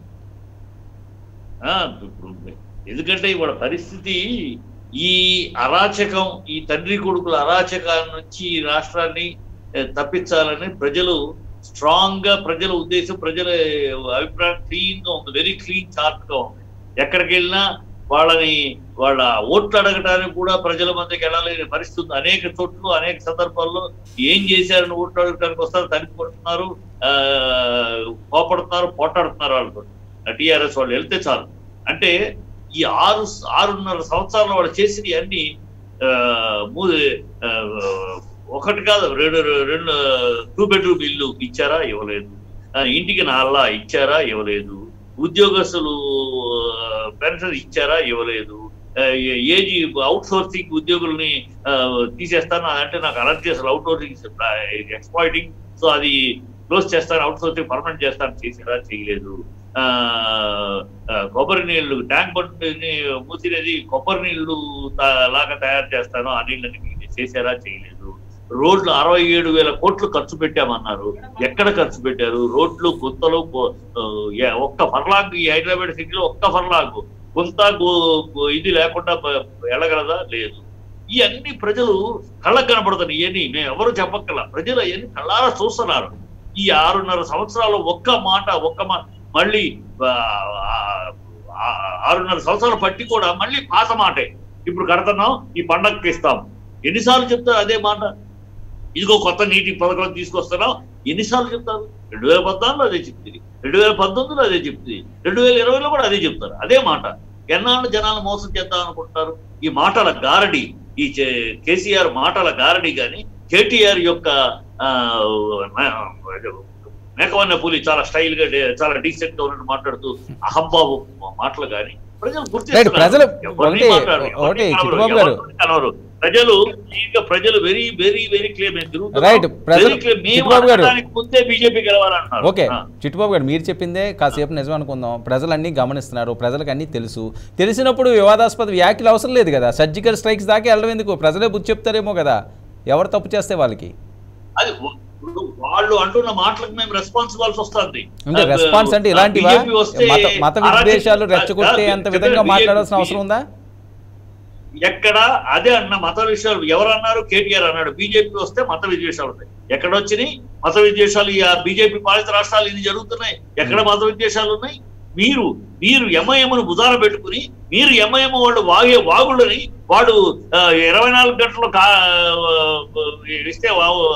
ఆ, ఇప్పుడు ఎందుకంటే ఇవాళ పరిస్థితి ఈ అరాచకం ఈ తండ్రి కొడుకుల అరాచకాల నుంచి ఈ రాష్ట్రాన్ని ఏ, తప్పించాలని ప్రజలు స్ట్రాంగ్ గా ప్రజల ఉద్దేశం ప్రజల అభిప్రాయం క్లీన్ గా ఉంది వెరీ క్లీన్ చార్ట్ గా ఉంది ఎక్కడికి వెళ్ళినా వాళ్ళని వాళ్ళ ఓట్లు అడగటానికి కూడా ప్రజల మధ్యకి వెళ్ళలేని పరిస్థితి ఉంది అనేక చోట్ల అనేక సందర్భాల్లో ఏం చేశారని ఓట్లు అడగటానికి వస్తారు తనిఖీ పడుతున్నారు ఆ, కోపడుతున్నారు పోటాడుతున్నారు వాళ్ళతో టిఆర్ఎస్ వాళ్ళు వెళ్తే చాలు అంటే ఈ ఆరు ఆరున్నర సంవత్సరాలు వాళ్ళు చేసినవి అన్ని ఆ, మూ- ఆ, ఒకటి కాదు రెండు రెండు టూ బెడ్రూమ్ ఇల్లు ఇచ్చారా ఇవ్వలేదు ఆ, ఇంటికి నాల్లా ఇచ్చారా ఇవ్వలేదు ఉద్యోగస్తులు పెన్షన్ ఇచ్చారా ఇవ్వలేదు ఆ, ఏ- ఏజీ అవుట్ సోర్సింగ్ ఉద్యోగుల్ని ఆ, తీసేస్తాను అంటే నాకు అలర్ట్ చేస్తారు అవుట్ సోర్సింగ్ ఎక్స్పాయిటింగ్ సో అది క్లోజ్ చేస్తాను అవుట్ సోర్సింగ్ పర్మనెంట్ చేస్తాను చేసారా చేయలేదు ఆ, ఆ, కొబ్బరి నీళ్లు ట్యాంక్ బండ్ని మూసినది కొబ్బరి నీళ్లు తా- లాగా తయారు చేస్తాను ఆ నీళ్ళని చేశారా చేయలేదు రోడ్లు అరవై ఏడు వేల కోట్లు ఖర్చు పెట్టామన్నారు ఎక్కడ ఖర్చు పెట్టారు రోడ్లు గుంతలు గో- ఆ, ఏ- ఒక్క ఫర్లాగ్ ఈ హైదరాబాద్ సిటీలో ఒక్క ఫర్లాగ్ గుంత గో- గో- ఇది లేకుండా ప- వెళ్ళగలదా లేదు ఈ అన్ని ప్రజలు కళ్ళకు కనపడుతున్నాయి ఇవన్నీ మేము ఎవరు చెప్పక్కల ప్రజలు అవన్నీ కళ్ళారా చూస్తున్నారు ఈ ఆరున్నర సంవత్సరాలు ఒక్క మాట ఒక్క మాట మళ్ళీ ఆ, ఆ, ఆరున్నర సంవత్సరాలు పట్టి కూడా మళ్ళీ పాత మాటే ఇప్పుడు కడుతున్నాం ఈ పండగకి ఇస్తాం ఎన్నిసార్లు చెప్తారు అదే మాట ఇదిగో కొత్త నీటి పథకం తీసుకొస్తున్నాం ఎన్నిసార్లు చెప్తారు రెండు వేల పద్నాలుగులో అదే చెప్తుంది రెండు వేల పంతొమ్మిదిలో అదే చెప్తుంది రెండు వేల ఇరవైలో కూడా అదే చెప్తారు అదే మాట ఎన్నాళ్ళు జనాలు మోసం చేద్దాం అనుకుంటారు ఈ మాటల గారడి ఈ చే- కేసీఆర్ మాటల గారడి కానీ కేటీఆర్ యొక్క ఆ, మేకవన్న పూలి చాలా స్టైల్ గా డే- చాలా డీసెంట్ గా ఉన్నట్టు మాట్లాడుతూ అహంబాబు మాటలు కానీ ప్రజలు Right, ప్రజలు ఎవరిని ఒకటి- మాట్లాడరు, ఎవరిని ఒకటి కలవరు, చిట్టుబాబు గారు. ఎవరిని కలవరు. ప్రజలు ఇంకా ప్రజలు very very very clear Right, ప్రజలు- చిట్టుబాబు గారు. ముందే బీజేపీ గెలవాలంటున్నారు ఓకే ఆ. చిట్టుబాబు గారు మీరు చెప్పిందే కాసేపు నిజం అనుకుందాం ప్రజలన్నీ గమనిస్తున్నారు ప్రజలకు అన్నీ తెలుసు తెలిసినప్పుడు వివాదాస్పద వ్యాఖ్యలు అవసరం లేదు కదా సర్జికల్ స్ట్రైక్స్ దాకా వెళ్ళడం ఎందుకు ప్రజలే బుద్ధి చెప్తారేమో కదా ఎవరు తప్పు చేస్తే వాళ్ళకి అది ఇప్పుడు వాళ్ళు అంటున్న మాటలకు మేము రెస్పాన్సిబుల్స్ వస్తుంది అంటే రెస్పాన్స్ అంటే ఇలాంటివా BJP వస్తే మత మత అరాచక- విద్వేషాలు రెచ్చగొట్టే అంత చెప్పండి, విధంగా BJP మాట్లాడాల్సిన అవసరం ఉందా ఎక్కడ అదే అన్న మత విషయాలు ఎవరు అన్నారు కేటీఆర్ అన్నాడు బీజేపీ వస్తే మత విద్వేషాలు ఉంటాయి ఎక్కడ వచ్చినాయి మత విద్వేషాలు ఈ బీజేపీ పాలిత రాష్ట్రాలు ఇది జరుగుతున్నాయి ఎక్కడ మత విద్వేషాలు ఉన్నాయి మీరు మీరు ఎంఐఎంను భుజాన పెట్టుకుని మీరు ఎంఐఎం వాళ్ళు వాగే వాగులని వాడు ఆ, ఇరవై నాలుగు గంటలు కా ఆ, ఇస్తే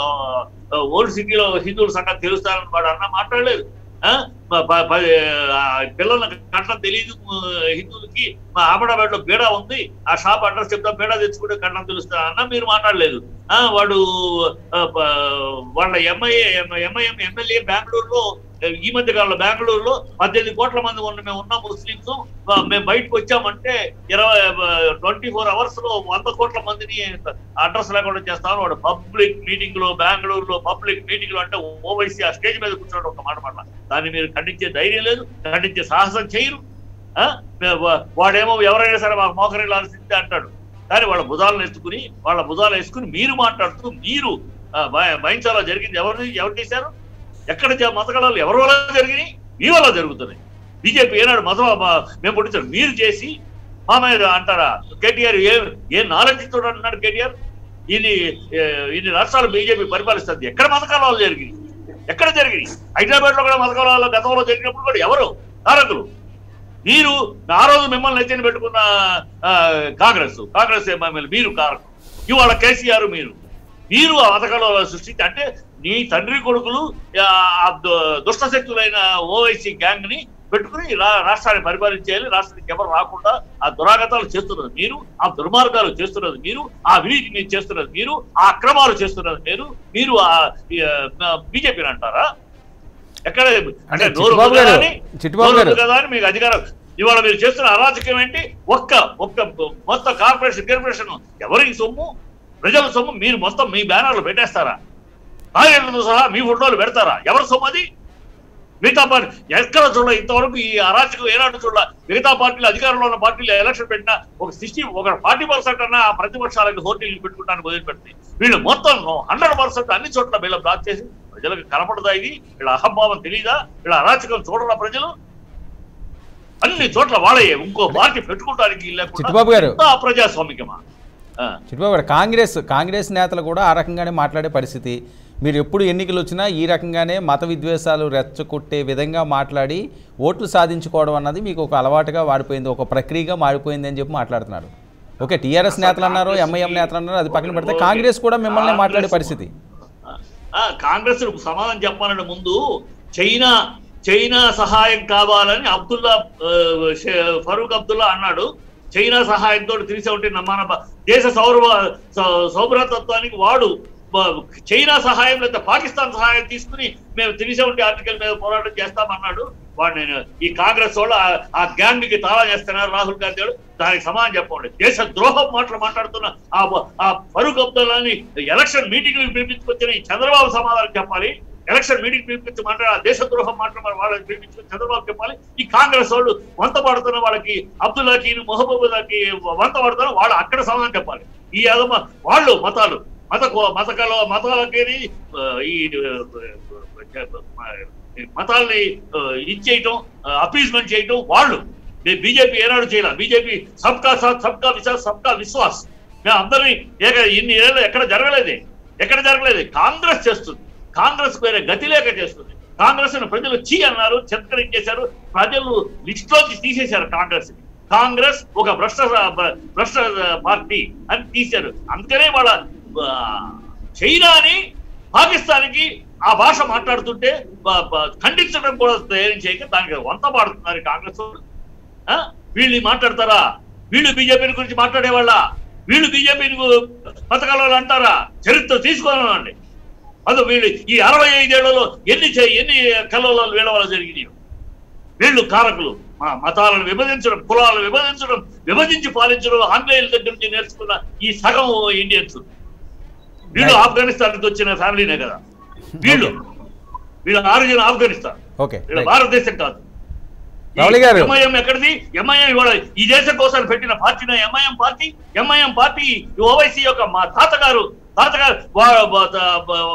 ఓల్డ్ సిటీలో హిందువుల సంగతి తెలుస్తారని వాడు అన్న మాట్లాడలేదు ఆ? ప- ప- ప- ఆ, పిల్లలకు కట్టడం తెలియదు ఆ, హిందువులకి మా అహ్మదాబాద్ లో బేడా ఉంది ఆ షాప్ అడ్రస్ చెప్తా బేడా తెచ్చుకుంటే కట్టడం తెలుస్తా అన్న మీరు మాట్లాడలేదు ఆ వాడు ఆ, ప- వాళ్ళ ఎంఐఏ ఎంఐఎం ఎమ్మెల్యే బెంగళూరులో ఈ మధ్య కాలంలో బెంగళూరులో పద్దెనిమిది కోట్ల మంది ఉన్న మేము ఉన్నాం ముస్లింస్ మేము బయటకు వచ్చామంటే ఇరవై ట్వంటీ ఫోర్ అవర్స్ లో వంద కోట్ల మందిని అడ్రస్ లేకుండా చేస్తామని వాడు పబ్లిక్ మీటింగ్ లో బెంగళూరులో పబ్లిక్ మీటింగ్ లో అంటే ఓవైసీ ఆ స్టేజ్ మీద కూర్చోవడం ఒక మాట మాట దాన్ని మీరు ఖండించే ధైర్యం లేదు ఖండించే సాహసం చేయరు ఆ? మే- వా- వాడేమో ఎవరైనా సరే మాకు మోకరిల్లాల్సిందే అంటాడు కానీ వాళ్ళ భుజాలను ఎత్తుకుని వాళ్ళ భుజాలు వేసుకుని మీరు మాట్లాడుతూ మీరు ఆ, భయ- భయించాలా జరిగింది ఎవరు ఎవరు చేశారు ఎక్కడ జ- మతకళాలు ఎవరి వల్ల జరిగినాయి మీ వల్ల జరుగుతున్నాయి బీజేపీ ఏనాడు మతం మా- మేము పుట్టించారు మీరు చేసి మా మీద అంటారా కేటీఆర్ ఏ ఏ నాలెడ్జ్ తోడు అంటున్నాడు కేటీఆర్ ఇది ఏ, ఇన్ని రాష్ట్రాలు బీజేపీ పరిపాలిస్తుంది ఎక్కడ మతకాలాలు జరిగినాయి ఎక్కడ జరిగినాయి హైదరాబాద్ లో కూడా మతకాలాలు గతంలో జరిగినప్పుడు కూడా ఎవరు కారకులు మీరు ఆ రోజు మిమ్మల్ని ఎత్తిన పెట్టుకున్న ఆ, కాంగ్రెస్ కాంగ్రెస్ ఎమ్మెల్యే మీరు కారకులు ఇవాళ కేసీఆర్ మీరు మీరు ఆ పథకాలు సృష్టించి అంటే నీ తండ్రి కొడుకులు ఆ, ఆ దు- దుష్ట శక్తులైన ఓవైసీ గ్యాంగ్ ని పెట్టుకుని రా- రాష్ట్రాన్ని పరిపాలించేయాలి రాష్ట్రానికి ఎవరు రాకుండా ఆ దురాగతాలు చేస్తున్నది మీరు ఆ దుర్మార్గాలు చేస్తున్నది మీరు ఆ అవినీతి మీరు చేస్తున్నది మీరు ఆ అక్రమాలు చేస్తున్నది మీరు మీరు ఆ బీజేపీని అంటారా ఎక్కడ అంటే నోరు చిట్టుబాబు ఉంది కదా గారు, అని, చిట్టుబాబు నోరు ఉంది గారు. కదా అని మీకు అధికారం ఇవాళ మీరు చేస్తున్న అరాచకం ఏంటి ఒక్క ఒక్క మొత్తం కార్పొరేషన్ కార్పొరేషన్ ఎవరికి సొమ్ము ప్రజల సొమ్ము మీరు మొత్తం మీ బ్యానర్లు పెట్టేస్తారా టాయిలెట్లతో సహా మీ ఫోటోలు పెడతారా ఎవరి సొమ్ము అది మిగతా పార్టీ ఎక్కడ చూడ ఇంతవరకు ఈ అరాచకం ఏనాడు చూడ మిగతా పార్టీలు అధికారంలో ఉన్న పార్టీలు ఎలక్షన్ పెట్టినా ఒక సిక్స్టీ ఒక ఫార్టీ పర్సెంట్ అన్న ఆ ప్రతిపక్షాలకు హోటల్ పెట్టుకుంటానికి వదిలిపెట్టి వీళ్ళు మొత్తం హండ్రెడ్ పర్సెంట్ అన్ని చోట్ల వీళ్ళ బ్లాక్ చేసి ప్రజలకు కనపడదా ఇది వీళ్ళ అహంభావం తెలియదా వీళ్ళ అరాచకం చూడరా ప్రజలు అన్ని చోట్ల వాళ్ళయే ఇంకో పార్టీ పెట్టుకోవడానికి లేకుండా చిట్టుబాబు గారు. ఎంత అప్రజాస్వామికమా ఆ. చిట్టుబాబు గారు కాంగ్రెస్ కాంగ్రెస్ నేతలు కూడా ఆ రకంగానే మాట్లాడే పరిస్థితి మీరు ఎప్పుడు ఎన్నికలు వచ్చినా ఈ రకంగానే మత విద్వేషాలు రెచ్చగొట్టే విధంగా మాట్లాడి ఓట్లు సాధించుకోవడం అన్నది మీకు ఒక అలవాటుగా వాడిపోయింది ఒక ప్రక్రియగా మారిపోయింది అని చెప్పి మాట్లాడుతున్నారు ఓకే టీఆర్ఎస్ నేతలు అన్నారు ఎంఐఎం నేతలు అన్నారు అది పక్కన పెడితే కాంగ్రెస్ కూడా మిమ్మల్ని మాట్లాడే పరిస్థితి ఆ, కాంగ్రెస్ కు సమాధానం చెప్పాలంటే ముందు చైనా చైనా సహాయం కావాలని అబ్దుల్లా ఆ, షే- ఫరూక్ అబ్దుల్లా అన్నాడు చైనా సహాయంతో త్రీ సెవెంటీ మన బ- దేశ సౌర సౌ- సౌభ్రతత్వానికి వాడు బ- చైనా సహాయం లేదా పాకిస్తాన్ సహాయం తీసుకుని మేము త్రీ సెవెంటీ ఆర్టికల్ మీద పోరాటం చేస్తామన్నాడు వాడు నేను ఈ కాంగ్రెస్ వాళ్ళు ఆ- ఆ గ్యాంగ్ కి తాళా చేస్తున్నారు రాహుల్ గాంధీ గారు దానికి సమాధానం చెప్పండి దేశ ద్రోహం మాటలు మాట్లాడుతున్న ఆ బ- ఆ ఫరూక్ అబ్దుల్లాని ఎలక్షన్ మీటింగ్ పిలిపించుకొచ్చిన ఈ చంద్రబాబు సమాధానం చెప్పాలి ఎలక్షన్ మీటింగ్ పిలిపించి మాట్లాడాలి ఆ దేశ ద్రోహం మాటలు మరి వాళ్ళకి పిలిపించుకొని చంద్రబాబు చెప్పాలి ఈ కాంగ్రెస్ వాళ్ళు వంత పడుతున్న వాళ్ళకి అబ్దుల్లాకి మొహబూబాకి వంత పడుతున్న వాళ్ళు అక్కడ సమాధానం చెప్పాలి ఈ అదమ వాళ్ళు మతాలు మత మతకలో మతాలకి ఆ, ఈ ఆ, మతాల్ని ఆ, ఇచ్చేయటం అపీజ్మెంట్ చేయటం వాళ్ళు బీజేపీ ఏనాడు చేయాలి బీజేపీ సబ్కా సాత్ సబ్కా విశ్వాస్ సబ్కా విశ్వాస్ మేము అందరినీ ఏక ఇన్ని ఏళ్ళు ఎక్కడ జరగలేదే ఎక్కడ జరగలేదు కాంగ్రెస్ చేస్తుంది కాంగ్రెస్ వేరే గతి లేక చేస్తుంది కాంగ్రెస్ ను ప్రజలు చీ అన్నారు చెత్కరించేశారు ప్రజలు లిస్ట్ లోకి తీసేశారు కాంగ్రెస్ ని కాంగ్రెస్ ఒక భ్రష్ట భ్రష్ట పార్టీ అని తీశారు అందుకనే వాళ్ళ ఆ, చైనాని పాకిస్తాన్ కి ఆ భాష మాట్లాడుతుంటే బ- బ- ఖండించడం కూడా ధైర్యం చేయక దానికి వంత పాడుతున్నారు ఈ కాంగ్రెస్ వాళ్ళు. ఆ? వీళ్ళు మాట్లాడతారా వీళ్ళు బీజేపీ గురించి మాట్లాడేవాళ్ళ వీళ్ళు బీజేపీని పథకాల వాళ్ళు అంటారా చరిత్ర తీసుకోనండి అది వీళ్ళు ఈ అరవై ఐదేళ్లలో ఎన్ని చే- ఎన్ని కళ్ళలో వీళ్ళ వల్ల జరిగినాయి వీళ్ళు కారకులు మా మతాలను విభజించడం కులాలను విభజించడం విభజించి పాలించడం ఆంగ్లేయుల దగ్గర నుంచి నేర్చుకున్న ఈ సగం ఇండియన్స్ వీళ్ళు Right. ఆఫ్ఘనిస్తాన్ నుంచి వచ్చిన ఫ్యామిలీనే కదా వీళ్ళు వీళ్ళ ఆరిజిన్ ఆఫ్ఘనిస్తాన్ ఓకే వీళ్ళ భారతదేశం కాదు రావులి గారు. ఎంఐఎం ఎక్కడిది ఎంఐఎం ఇవాళ ఈ దేశం కోసం పెట్టిన పార్టీన MIM party MIM party Owaisi యొక్క మా తాతగారు తాతగారు వా- వా- త-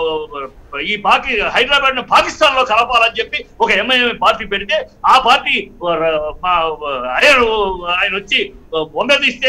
బ- ఈ పార్టీ హైదరాబాద్ ను పాకిస్తాన్ లో కలపాలని చెప్పి ఒక ఎంఐఎం పార్టీ పెడితే ఆ పార్టీ వ- మా ఆయన ఆయన వచ్చి వంగ తీస్తే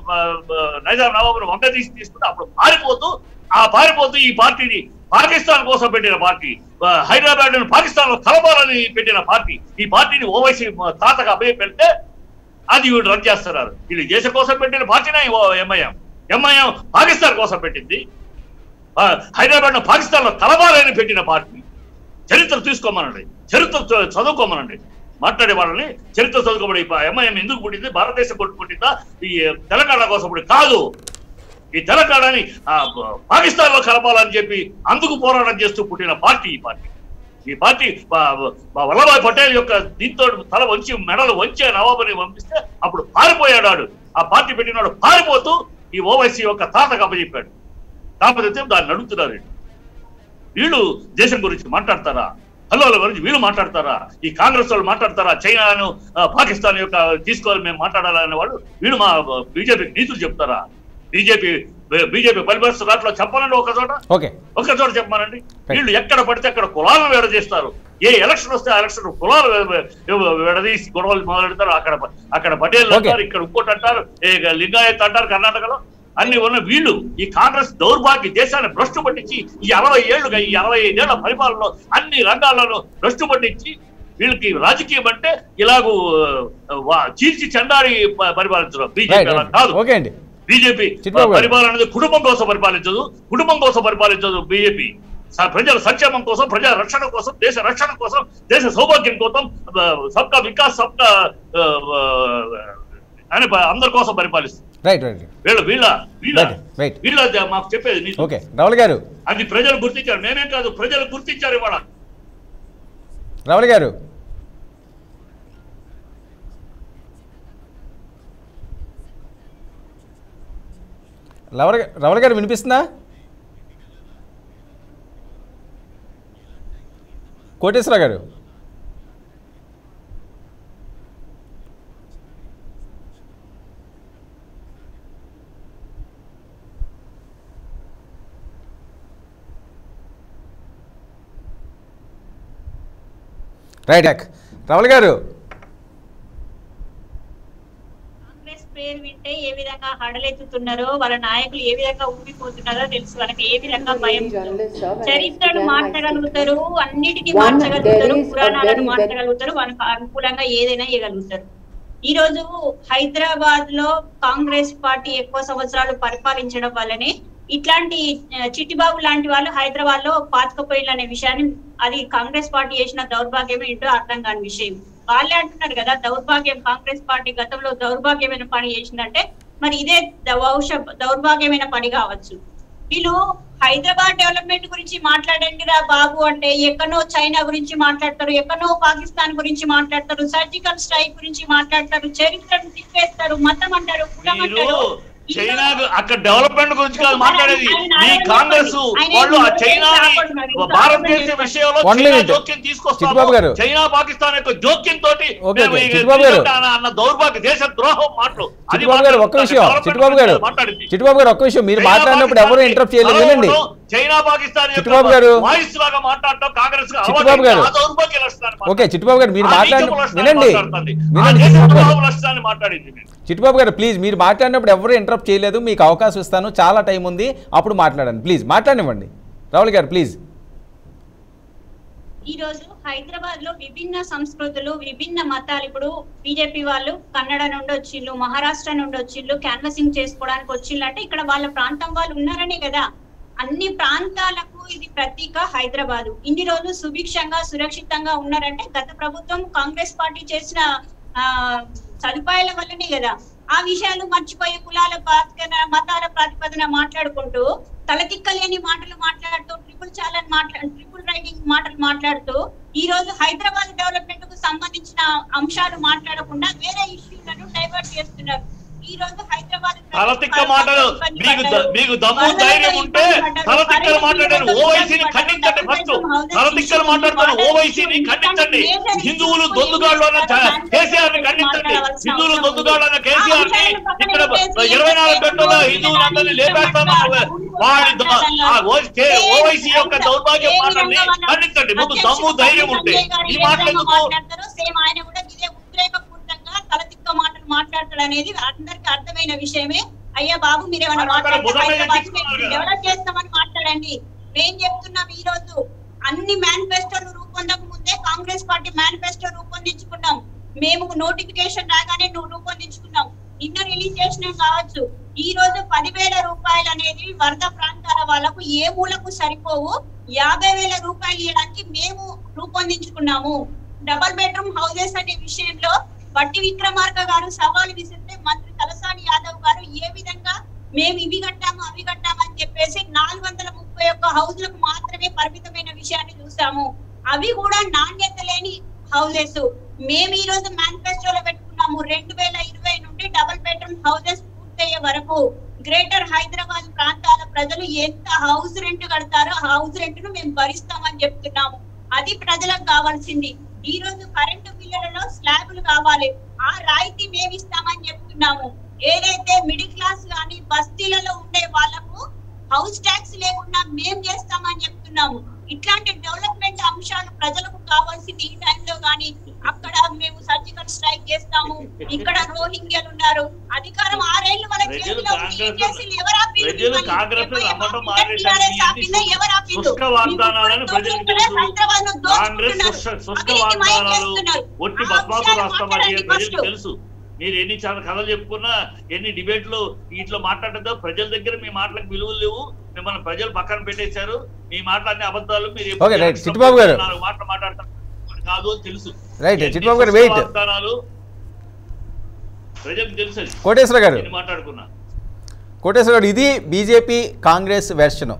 నైజాం నవాబును వంగ తీసి తీసుకుంటే అప్పుడు పారిపోతూ ఆ పారిపోతూ ఈ పార్టీని పాకిస్తాన్ కోసం పెట్టిన పార్టీ హైదరాబాద్ ను పాకిస్తాన్ లో కలపాలని పెట్టిన పార్టీ ఈ పార్టీని ఓవైసీ తాతగా అభయ పెడితే అది వీళ్ళు రన్ చేస్తున్నారు వీళ్ళు దేశం కోసం పెట్టిన పార్టీనే ఎంఐఎం ఎంఐఎం పాకిస్తాన్ కోసం పెట్టింది ఆ, హైదరాబాద్ ను పాకిస్తాన్ లో కలపాలని పెట్టిన పార్టీ చరిత్ర తీసుకోమనండి చరిత్ర చ- చదువుకోమనండి మాట్లాడే వాళ్ళని చరిత్ర చదువుకోమని ఎంఐఎం ఎందుకు పుట్టింది భారతదేశం కొట్టు పుట్టిందా ఈ తెలంగాణ కోసం పుట్టి కాదు ఈ తెలంగాణని ఆ, బ- పాకిస్తాన్ లో కలపాలని చెప్పి అందుకు పోరాటం చేస్తూ పుట్టిన పార్టీ ఈ పార్టీ ఈ పార్టీ బా- బా వల్లభాయ్ పటేల్ యొక్క దీంతో తల వంచి మెడలు వంచి ఆ నవాబుని పంపిస్తే అప్పుడు పారిపోయాడు వాడు ఆ పార్టీ పెట్టినాడు పారిపోతూ ఈ ఓవైసీ యొక్క తాతకు అప్పచెప్పాడు కాకపోతే దాన్ని అడుగుతున్నారు వీళ్ళు. వీళ్ళు దేశం గురించి మాట్లాడతారా హల్లోల గురించి వీళ్ళు మాట్లాడతారా ఈ కాంగ్రెస్ వాళ్ళు మాట్లాడతారా చైనాను ఆ, పాకిస్తాన్ యొక్క తీసుకోవాలి మేము మాట్లాడాలనే వాళ్ళు వీళ్ళు మా బీజేపీ నీతులు చెప్తారా బీజేపీ బీజేపీ పరిపరిస్థితి దాంట్లో చెప్పాలండి ఒక చోట ఓకే ఒక చోట చెప్పమానండి వీళ్ళు ఎక్కడ పడితే అక్కడ కులాలను విడదీస్తారు ఏ ఎలక్షన్ వస్తే ఆ ఎలక్షన్ కులాలు వి- వి- విడదీసి గొడవలు మొదలెడతారు అక్కడ అక్కడ పటేల్ Okay. అంటారు ఇక్కడ ఇంకోటి అంటారు ఏ లింగాయత్ అంటారు కర్ణాటకలో అన్ని ఉన్న వీళ్ళు ఈ కాంగ్రెస్ దౌర్భాగ్య దేశాన్ని భ్రష్టు పట్టించి ఈ అరవై ఏళ్లుగా ఈ అరవై ఐదేళ్ల పరిపాలనలో అన్ని రంగాలను భ్రష్టు పట్టించి వీళ్ళకి రాజకీయం అంటే ఇలాగూ ఆ, వా- చీల్చి చెండారి ప- పరిపాలించడం రైట్ బీజేపీ అలా కాదు ఓకే అండి బీజేపీ చిట్బాబు గారు. పరిపాలన అనేది కుటుంబం కోసం పరిపాలించదు కుటుంబం కోసం పరిపాలించదు బీజేపీ స- ప్రజల సంక్షేమం కోసం ప్రజల రక్షణ కోసం దేశ రక్షణ కోసం దేశ సౌభాగ్యం కోసం ఆ, సబ్కా వికాస్ సబ్కా ఆ, ఆ, అని ప- అందరి కోసం పరిపాలిస్తుంది రైట్ రైట్ వీళ్ళ వీళ్ళ వీళ్ళ Right, right. వీళ్ళ ద- మాకు చెప్పేది నీతి. ఓకే రావుల్ గారు అది ప్రజలు గుర్తించారు మేమేం కాదు ప్రజలు గుర్తించారు ఇవాళ రావుల్ గారు రవల రవల గారు వినిపిస్తుందా కోటేశ్వర గారు రైట్ యాక్ రమల్ గారు కాంగ్రెస్ పేరు వింటే ఏ విధంగా హడలెత్తుతున్నారో వాళ్ళ నాయకులు ఏ విధంగా ఊగిపోతున్నారో తెలుసు వాళ్ళకి ఏ విధంగా భయం ఉందో. చరిత్రను మార్చగలుగుతారు అన్నిటికీ One, మార్చగలుగుతారు there is a పురాణాలను very, very- మార్చగలుగుతారు వాళ్ళకి అనుకూలంగా ఏదైనా ఇవ్వగలుగుతారు ఈ రోజు హైదరాబాద్ లో కాంగ్రెస్ పార్టీ ఎక్కువ సంవత్సరాలు పరిపాలించడం వల్లనే ఇట్లాంటి ఆ, చిట్టిబాబు లాంటి వాళ్ళు హైదరాబాద్ లో పాతకపోయిన అనే విషయాన్ని అది కాంగ్రెస్ పార్టీ చేసిన దౌర్భాగ్యం ఏంటో అర్థం కాని విషయం వాళ్ళే అంటున్నారు కదా దౌర్భాగ్యం కాంగ్రెస్ పార్టీ గతంలో దౌర్భాగ్యమైన పని చేసిందంటే మరి ఇదే బహుశా దౌర్భాగ్యమైన పని కావచ్చు వీళ్ళు హైదరాబాద్ డెవలప్మెంట్ గురించి మాట్లాడండి రా బాబు అంటే ఎక్కడో చైనా గురించి మాట్లాడతారు ఎక్కడో పాకిస్తాన్ గురించి మాట్లాడతారు సర్జికల్ స్ట్రైక్ గురించి మాట్లాడతారు చరిత్రను తిప్పేస్తారు మతం అంటారు కులం మీరు అంటారు చైనా అక్కడ డెవలప్మెంట్ గురించి కాదు మాట్లాడేది ఈ కాంగ్రెస్ వాళ్ళు ఆ చైనాని భారతదేశ విషయంలో One చైనా minute. జోక్యం చిట్టిబాబు గారు. తీసుకొస్తాము చైనా పాకిస్తాన్ యొక్క జోక్యం తోటి ఓకే, మేము ఓకే. ఈ చిట్టిబాబు గారు. అన్న- అన్న దౌర్భాగ్య దేశ ద్రోహం మాటలు అది చిట్టుబాబు గారు ఒక్క విషయం మాట్లాడుతున్నారు. చిట్టుబాబు గారు మాట్లాడింది చిట్టుబాబు గారు ఒక్క విషయం మీరు చైనా మాట్లాడినప్పుడు ఎవరు పాకిస్తాన్ ఇంటరప్ట్ చేయలేదు వినండి కలవడం, చైనా పాకిస్తాన్ యొక్క చిట్టుబాబు గారు. వాయిస్ లాగా మాట్లాడటం కాంగ్రెస్ కు చిట్టుబాబు అలవాటైంది. గారు. ఆ దౌర్భాగ్య లక్షణాన్ని ఓకే చిట్టుబాబు గారు మీరు ఆ మాట్లాడిన నీచపు లక్షణాన్ని వినండి మాట్లాడుతుంది. ఆ వినండి దేశ చిట్టుబాబు గారు ద్రోహం లక్షణాన్ని మాట్లాడింది మీరు. చిట్టుబాబు గారు ప్లీజ్ మీరు మాట్లాడినప్పుడు ఎవరు ఇంటరప్ట్ చేయలేదు మీకు అవకాశం ఇస్తాను చాలా టైం ఉంది అప్పుడు మాట్లాడండి ప్లీజ్ మాట్లాడనివ్వండి రావుల్ గారు ప్లీజ్ ఈ రోజు హైదరాబాద్ లో విభిన్న సంస్కృతులు విభిన్న మతాలు ఇప్పుడు బీజేపీ వాళ్ళు కన్నడ నుండి వచ్చిండ్రు మహారాష్ట్ర నుండి వచ్చిండ్రు క్యాన్వసింగ్ చేసుకోవడానికి వచ్చిండ్రు అంటే ఇక్కడ వాళ్ళ ప్రాంతం వాళ్ళు ఉన్నారనే కదా అన్ని ప్రాంతాలకు ఇది ప్రతీక హైదరాబాద్ ఇన్ని రోజులు సుభిక్షంగా సురక్షితంగా ఉన్నారంటే గత ప్రభుత్వం కాంగ్రెస్ పార్టీ చేసిన ఆ సదుపాయాల వల్లనే కదా ఆ విషయాలు మర్చిపోయి కులాల ప్రాతిపదన మతాల ప్రాతిపదన మాట్లాడుకుంటూ తలతిక్కలేని మాటలు మాట్లాడుతూ ట్రిపుల్ ఛాలెంజ్ మాట్లా ట్రిపుల్ రైటింగ్ మాటలు మాట్లాడుతూ ఈ రోజు హైదరాబాద్ డెవలప్మెంట్ కు సంబంధించిన అంశాలు మాట్లాడకుండా వేరే ఇష్యూలను డైవర్ట్ చేస్తున్నారు ఈ రోజు హైదరాబాద్ తలతిక్క మాటలు మీకు ద- మీకు దమ్ము ధైర్యం ఉంటే తలతిక్కలు మాట్లాడారు ఓవైసీని ఖండించండి ఫస్ట్ తలతిక్కలు మాట్లాడుతారు ఓవైసీని ఖండించండి హిందువులు దొందుగాళ్ళు అన్న కేసీఆర్ ని ఖండించండి హిందువులు దొందుగాళ్ళు అన్న కేసీఆర్ ని ఇక్కడ ఇరవై నాలుగు గంటల్లో హిందువులందరినీ లేపేస్తామన్న వాడి ద- ఆ ఓ- కే- ఓవైసీ యొక్క దౌర్భాగ్య మాటల్ని ఖండించండి ముందు దమ్ము ధైర్యం ఉంటే ఈ మాటలు ఎందుకు మాట్లాడతారు సేమ్ ఆయన కూడా ఇదే ఉద్రేకపూరితంగా తలతిక్క మాటలు మాట్లాడతాడు అనేది అందరికి అర్థమైన విషయమే అయ్యా బాబు మీరు ఏమైనా మాట్లాడారు, మాట్లాడితే బుధ మీద హైదరాబాద్ ఎక్కిస్తున్నారు కదా. డెవలప్ చేస్తామని మాట్లాడండి మేం చెప్తున్నాం ఈ రోజు అన్ని మేనిఫెస్టోలు రూపొందక ముందే కాంగ్రెస్ పార్టీ మేనిఫెస్టో రూపొందించుకున్నాం మేము నోటిఫికేషన్ రాగానే నువ్వు రూపొందించుకున్నాం నిన్న రిలీజ్ చేసినాం కావచ్చు ఈ రోజు పదివేల రూపాయలు అనేది వరద ప్రాంతాల వాళ్ళకు ఏ మూలకు సరిపోవు యాభై వేల రూపాయలు ఇవ్వడానికి మేము రూపొందించుకున్నాము డబల్ బెడ్రూమ్ హౌసెస్ అనే విషయంలో బట్టి విక్రమార్క గారు సవాలు విసిరితే మంత్రి తలసాని యాదవ్ గారు ఏ విధంగా మేము ఇవి కట్టాము అవి కట్టాము అని చెప్పేసి నాలుగు వందల ముప్పై ఒక్క హౌస్లకు మాత్రమే పరిమితమైన విషయాన్ని చూసాము అవి కూడా నాణ్యత లేని హౌసెస్ మేము ఈ రోజు మేనిఫెస్టోలో పెట్టుకున్నాము రెండు వేల ఇరవై నుండి డబుల్ బెడ్రూమ్ హౌసెస్ పూర్తయ్యే వరకు గ్రేటర్ హైదరాబాద్ ప్రాంతాల ప్రజలు ఎంత హౌస్ రెంట్ కడతారో ఆ హౌస్ రెంట్ ను మేము భరిస్తామని చెప్తున్నాము అది ప్రజలకు కావాల్సింది ఈ రోజు కరెంటు బిల్లులలో స్లాబులు కావాలి ఆ రాయితీ మేము ఇస్తామని చెప్తున్నాము ఏదైతే మిడిల్ క్లాస్ కానీ బస్తీలలో ఉండే వాళ్ళకు హౌస్ ట్యాక్స్ లేకుండా మేం చేస్తామని చెప్తున్నాము ఇట్లాంటి డెవలప్మెంట్ అంశాలు ప్రజలకు కావాల్సింది ఈ టైంలో కానీ అక్కడ మేము సర్జికల్ స్ట్రైక్ చేస్తాము ఇక్కడ రోహింగ్యాలు ఉన్నారు అధికారం ఆరేళ్లు వాళ్ళ ప్రజలు చేతిలో ఉంది. ఏం కాంగ్రెస్ చేసింది? ఎవరు ఆపిండ్రు ప్రజలు మిమ్మల్ని? కాంగ్రెస్ ఎవరు నమ్మటం ఆపిండ్రు? మానేశారు. TRS ఆపిందా? ఎవరు ఆపిండ్రు? శుష్క వాగ్దానాలను మీకు ప్రజలకు దోచుకుంటున్నారు, తెలుసు. హైదరాబాద్ ను కాంగ్రెస్ దోచుకుంటున్నారు. శుష్క శుష్క అవినీతి మయం వాగ్దానాలు చేస్తున్నారు. ఒట్టి ఆ బద్మాసు అంశాలు రాస్తామని మాట్లాడండి ప్రజలకు first. తెలుసు మీరు ఎన్ని చాలా కథలు చెప్పుకున్నా ఎన్ని డిబేట్లు ఇట్లా మాట్లాడదో ప్రజల దగ్గర మీ మాటలకు విలువలు లేవు మిమ్మల్ని ప్రజలు పక్కన పెట్టేశారు మీ మాటలన్నీ అబద్ధాలు మీరు ఎప్పుడు Okay, right. ఎలక్షన్ చిట్టిబాబు గారు. నాలుగు మాటలు మాట్లాడతారు కాదు అని తెలుసు Right. ఎన్ని చిట్టిబాబు గారు, శుష్క wait. వాగ్దానాలు ప్రజలకు తెలుసు అది. కోటేశ్వర గారు ఎన్ని మాట్లాడుకున్నా కోటేశ్వర గారు ఇది బీజేపీ కాంగ్రెస్ వెర్షను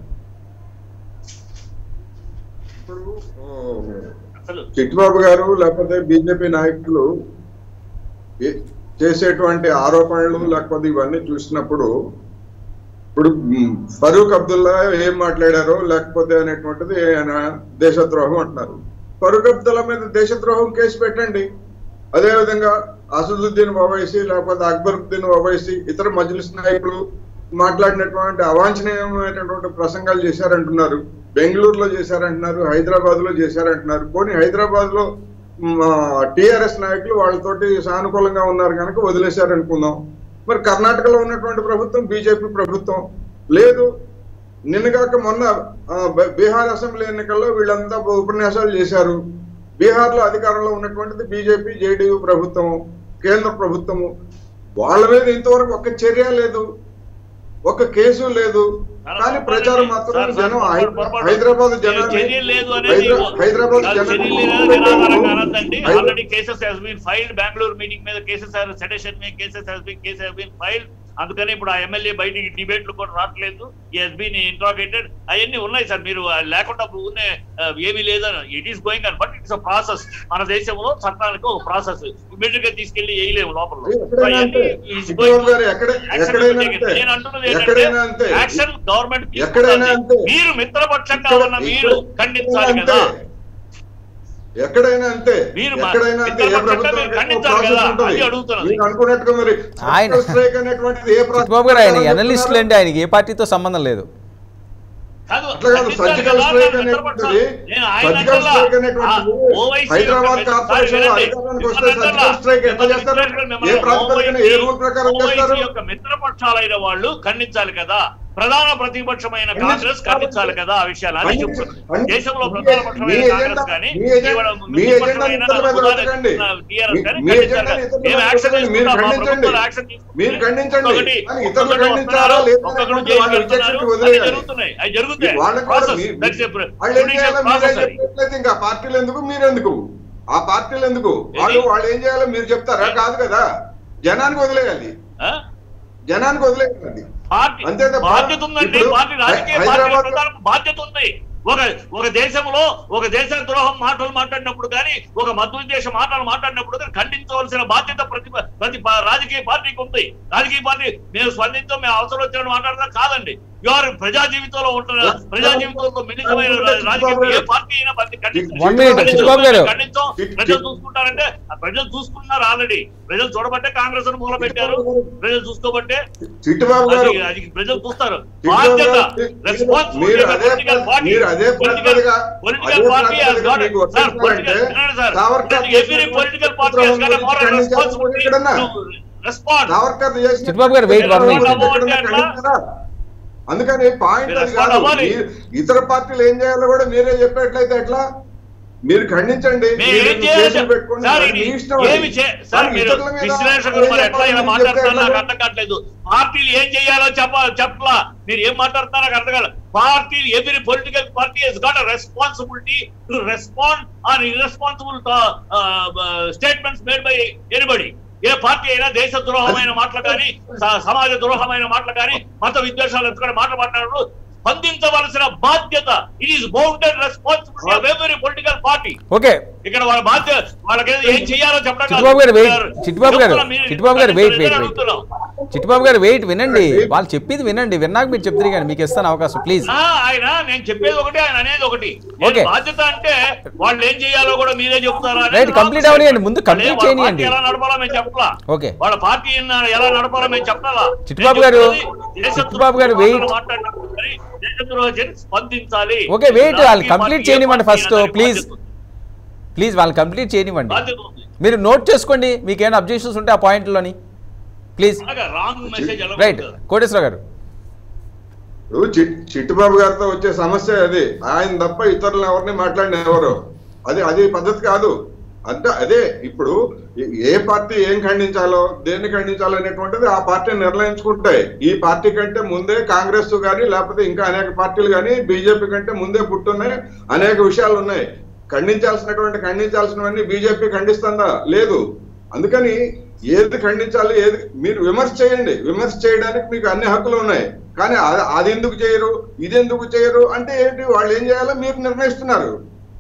ఇప్పుడు ఓ, అసలు చిట్టిబాబు గారు లేకపోతే బీజేపీ నాయకులు ఏ- చేసేటువంటి ఆరోపణలు లేకపోతే ఇవన్నీ చూసినప్పుడు ఇప్పుడు మ్, ఫరూక్ అబ్దుల్లా ఏం మాట్లాడారో లేకపోతే అనేటువంటిది ఆయన దేశద్రోహం అంటున్నారు ఫరూక్ అబ్దుల్లా మీద దేశద్రోహం కేసు పెట్టండి అదే విధంగా అసదుద్దీన్ ఓవైసీ లేకపోతే అక్బరుద్దీన్ ఓవైసీ ఇతర మజ్లిస్ నాయకులు మాట్లాడినటువంటి అవాంఛనీయమైనటువంటి ప్రసంగాలు చేశారంటున్నారు బెంగళూరులో చేశారంటున్నారు హైదరాబాద్ లో చేశారంటున్నారు పోనీ హైదరాబాద్ లో టిఆర్ఎస్ నాయకులు వాళ్ళతోటి సానుకూలంగా ఉన్నారు కనుక వదిలేశారు అనుకుందాం మరి కర్ణాటకలో ఉన్నటువంటి ప్రభుత్వం బీజేపీ ప్రభుత్వం లేదు నిన్నగాక మొన్న ఆ, బ- బీహార్ అసెంబ్లీ ఎన్నికల్లో వీళ్ళంతా ఉపన్యాసాలు చేశారు బీహార్లో అధికారంలో ఉన్నటువంటిది బీజేపీ జేడీయూ ప్రభుత్వం కేంద్ర ప్రభుత్వము వాళ్ళ మీద ఇంతవరకు ఒక్క చర్య లేదు ఒక్క కేసు లేదు కానీ ప్రచారం మాత్రం సార్, సార్, జనం హై- పొరపాటు, పొరపాటు. హైదరాబాద్ మీరు జనాన్ని చర్యలు లేదు అనేది హైదరా- హైదరాబాద్ కాదు, జనాన్ని చర్యలు లేదు అనేది నిరాధారం కానొద్దండి. హైదరా- already cases has been filed Bengaluru meeting మీద కేసెస్ సెడేషన్ మీద cases has been cases has been filed అందుకని ఇప్పుడు ఆ ఎమ్మెల్యే బయటికి డిబేట్లు కూడా రావట్లేదు హెస్ బీన్ ఇంట్రాగేటెడ్ అవన్నీ ఉన్నాయి సార్ మీరు ఆ లేకుండా ఉన్నే ఏమీ లేదని ఇట్ ఈస్ గోయింగ్ అని బట్ ఇట్స్ ప్రాసెస్ మన దేశంలో చట్టానికి ఒక ప్రాసెస్ ఇమీడియట్ గా తీసుకెళ్లి వేయలేము లోపల ఎక్కడైనా అంతే. చిట్టిబాబు గారు ఎక్కడ- ఎక్కడైనా అంతే. నేను అంటున్నది ఎక్కడైనా అంతే. ఏంటంటే యాక్షన్ గవర్నమెంట్ ఎక్కడైనా అంతే. మీరు మిత్రపక్షంగా ఇక్కడ- ఉన్న మీరు ఇక్కడ- ఖండించాలి అంతే. కదా ఎక్కడైనా అంతే మీరు మా- ఎక్కడైనా అంతే ఏ మిత్రపక్షంగా ప్రభుత్వం మీరు ఖండించాలి కదా, అది అడుగుతున్నది. మీరు అనుకున్నట్టుగా మరి ఆయన- surgical strike అనేటువంటిది ఏ ప్రభుత్వం చిట్టుబాబు గారు ఆయన చెప్తున్నారు? ఎనలిస్టులు అండి ఆయనకి ఏ పార్టీతో సంబంధం లేదు కాదు, అట్లా కాదు ఖండించాలి సర్జికల్ కదా, స్ట్రైక్ నేను అనేటువంటిది మిత్రపక్షం. నేను ఆయన సర్జికల్ అంటలా, స్ట్రైక్ ఆ, అనేటువంటిది ఓవైసీ హైదరాబాద్ యొక్క కార్పొరేషన్ మిత్ర- అధికారానికి వస్తే మిమ్మల్ని సర్జికల్ అంటలా, స్ట్రైక్ ఎట్లా మిమ్మల్ని చేస్తారు మిమ్మల్ని ఏ ప్రాతిపదికన ఏ ఓవైసీ- రూల్ ప్రకారం ఓవైసీ చేస్తారు యొక్క మిత్రపక్షాలైన వాళ్ళు ఖండించాలి కదా ప్రధాన ప్రతిపక్షమైన ఖండించాలి. కాంగ్రెస్ ఖండించాలి కదా ఆ విషయాలు అది ఖండించాలి. చెప్తుంది ఖండించాలి. దేశంలో మీ- ప్రధాన మీ పక్షమైన ఎజెండా- కాంగ్రెస్ కానీ మీ ఎజెండా- ఇవాళ మీ ఎజెండా మిత్రపక్షమైన ఇతరుల మీద ఉదాహరణ రుద్దకండి. టీఆర్ఎస్ కానీ మీ ఖండించాలి ఎజెండా కదా. ఇతరుల మేము మీద యాక్షన్ రుద్దకండి. మీరు తీసుకుంటాం, మా ఖండించండి. ప్రభుత్వాలు యాక్షన్ తీసుకుంటాయి. మీరు ఖండించండి. ఒకటి, కానీ ఇతరులు ఒకటి ఖండించారా వస్తున్నారు, లేదా ఒక్కొక్కరు అనేటువంటి జైలుకి వాళ్ళ వెళ్తున్నారు. విచక్షణకి అవి వదిలేయాలి. జరుగుతున్నాయి అవి జరుగుతాయి వాళ్ళని కూడా Process. Me- That's a pro- వాళ్ళు ఏం judicial చేయాలో మీరే process అది. చెప్పట్లేదు ఇంకా పార్టీలు ఎందుకు మీరెందుకు ఆ పార్టీలు ఎందుకు వాళ్ళు వాళ్ళు ఏం చేయాలో మీరు చెప్తారా కాదు కదా జనానికి వదిలేయాలి ఆ? జనానికి వదిలేయాలి పార్టీ అంతే తప్ప బాధ్యత ఉందండి ఇప్పుడు పార్టీ రాజకీయ హై- పార్టీల హైదరాబాద్ ప్రకారం బాధ్యత ఉంది ఒక ఒక దేశంలో ఒక దేశ ద్రోహం మాటలు మాట్లాడినప్పుడు కానీ ఒక మధ్య దేశ మాటలు మాట్లాడినప్పుడు కానీ ఖండించవలసిన బాధ్యత ప్రతి ప్రతి పా- రాజకీయ పార్టీకి ఉంది రాజకీయ పార్టీ మేము స్పందించాం మేము అవసరం వచ్చినట్టు మాట్లాడడం కాదండి ఎవరు ప్రజా జీవితంలో ఉంటున్న ప్రజా జీవితంతో మిళితమైన రా- రాజకీయ ఏ పార్టీ అయినా ప్రతి ఖండించ- One minute, ఖండించ- చిట్టుబాబు గారు. ఖండించాం ప్రజలు చూసుకుంటారంటే ఆ ప్రజలు చూసుకున్నారు ఆల్రెడీ ప్రజలు చూడబట్టే కాంగ్రెస్ ను మూల పెట్టారు ప్రజలు చూసుకోబట్టే చిట్టుబాబు గారు అది అది ప్రజలు చూస్తారు చిట్టుబాబు బాధ్యత గారు, మీరు- రెస్పాన్సిబిలిటీ మీరు అదే మీరు అదే పద్ధతిగా పొలిటికల్ అదే పార్టీ పద్ధతిగా మీకు వర్తించాలంటే Savarkar every political party has got a moral responsibility ఎక్కడన్నా to respond. సావర్కర్ చేసిన- చిట్టుబాబు గారు, wait one minute. ఎక్కడన్నా ఖండించారా? అందుకని పాయింట్ మీరు అది respond కాదు అవ్వాలి. మీరు ఇతర పార్టీలు ఏం చేయాలో కూడా మీరే చెప్పేట్లయితే ఎట్లా మీరు ఖండించండి మేము మీరు ఏం చేయాలి కేసులు పెట్టుకోండి సార్ అది ఇది మీ ఇష్టం అది. ఏమి చే- సార్ కానీ మీరు ఇతరుల మీద విశ్లేషకులు మరి ఎట్లా ఇలా ఏం చెప్పాలి మాట్లాడుతున్నారు మీరు నాకు చెప్తే అర్థం కావట్లేదు పార్టీలు ఏం చేయాలో చెప్ప చెప్పలా మీరు ఏం మాట్లాడుతున్నారు నాకు అర్థం కాదు party every political party has got a responsibility to respond on irresponsible statements made by anybody ఏ పార్టీ అయినా దేశ ద్రోహమైన మాటలు కానీ స- సమాజ ద్రోహమైన మాటలు కానీ మత విద్వేషాలు ఎత్తుకొని మాటలు మాట్లాడినప్పుడు స్పందించవలసిన బాధ్యత it is bounded responsibility of every political party okay ఇక్కడ వాళ్ళ బాధ్యత వాళ్ళకి ఏం చేయాలో చెప్పడం కాదు. చిట్టుబాబు గారు వెయిట్ సార్, చిట్టుబాబు గారు చెప్తున్నా మీరు చిట్టుబాబు గారు వెయిట్ వెయిట్ వెయిట్ అడుగుతున్నాం. చిట్టుబాబు గారు వెయిట్ వినండి వాళ్ళు చెప్పింది వినండి విన్నాక మీరు చెప్తారు కానీ మీకు ఇస్తాను అవకాశం ప్లీజ్ ఆ, ఆయన నేను చెప్పేది ఒకటి ఆయన అనేది ఒకటి నేను Okay. బాధ్యత అంటే వాళ్ళు ఏం చేయాలో కూడా మీరే చెప్తారా అనేది Right, నా complete ఉద్దేశం. అవనీయండి. ముందు complete వాళ్ళ చేయనీయండి. పార్టీ ఎలా నడపాలో మేము చెప్పలా ఓకే వాళ్ళ పార్టీ ఎలా నడపాలో మేము చెప్పాలా చిట్టుబాబు గారు, చిట్టుబాబు గారు wait. మాట్లాడినప్పుడు కానీ దేశద్రోహ చర్య స్పందించాలి ఓకే వెయిట్ వాళ్ళు రాజకీయ కంప్లీట్ పార్టీ చేయనివ్వండి ఏ ఫస్ట్ పార్టీ అయినా ప్లీజ్ బాధ్యత ఉంది. ప్లీజ్ వాళ్ళు కంప్లీట్ చేయనివ్వండి బాధ్యత ఉంది మీరు నోట్ చేసుకోండి మీకు ఏమైనా అబ్జెక్షన్స్ ఉంటే ఆ పాయింట్లోని ప్లీజ్ అలాగా రాంగ్ మెసేజ్ ఎలా రైట్ ఉంటుంది? కోటేశ్వర గారు ఇప్పుడు చి- చిట్టుబాబు గారితో వచ్చే సమస్య అది ఆయన తప్ప ఇతరులను ఎవరిని మాట్లాడిన ఎవరు అది అది పద్ధతి కాదు అంటే అదే ఇప్పుడు ఏ- ఏ పార్టీ ఏం ఖండించాలో దేన్ని ఖండించాలో అనేటువంటిది ఆ పార్టీ నిర్ణయించుకుంటాయి ఈ పార్టీ కంటే ముందే కాంగ్రెస్ కానీ లేకపోతే ఇంకా అనేక పార్టీలు కానీ బీజేపీ కంటే ముందే పుట్టున్నాయి అనేక విషయాలు ఉన్నాయి ఖండించాల్సినటువంటి ఖండించాల్సినవన్నీ బీజేపీ ఖండిస్తుందా లేదు అందుకని ఏది ఖండించాలి ఏది మీరు విమర్శ చేయండి విమర్శ చేయడానికి మీకు అన్ని హక్కులు ఉన్నాయి కానీ అది- అది ఎందుకు చేయరు ఇది ఎందుకు చేయరు అంటే ఏంటి వాళ్ళు ఏం చేయాలో మీరు నిర్ణయిస్తున్నారు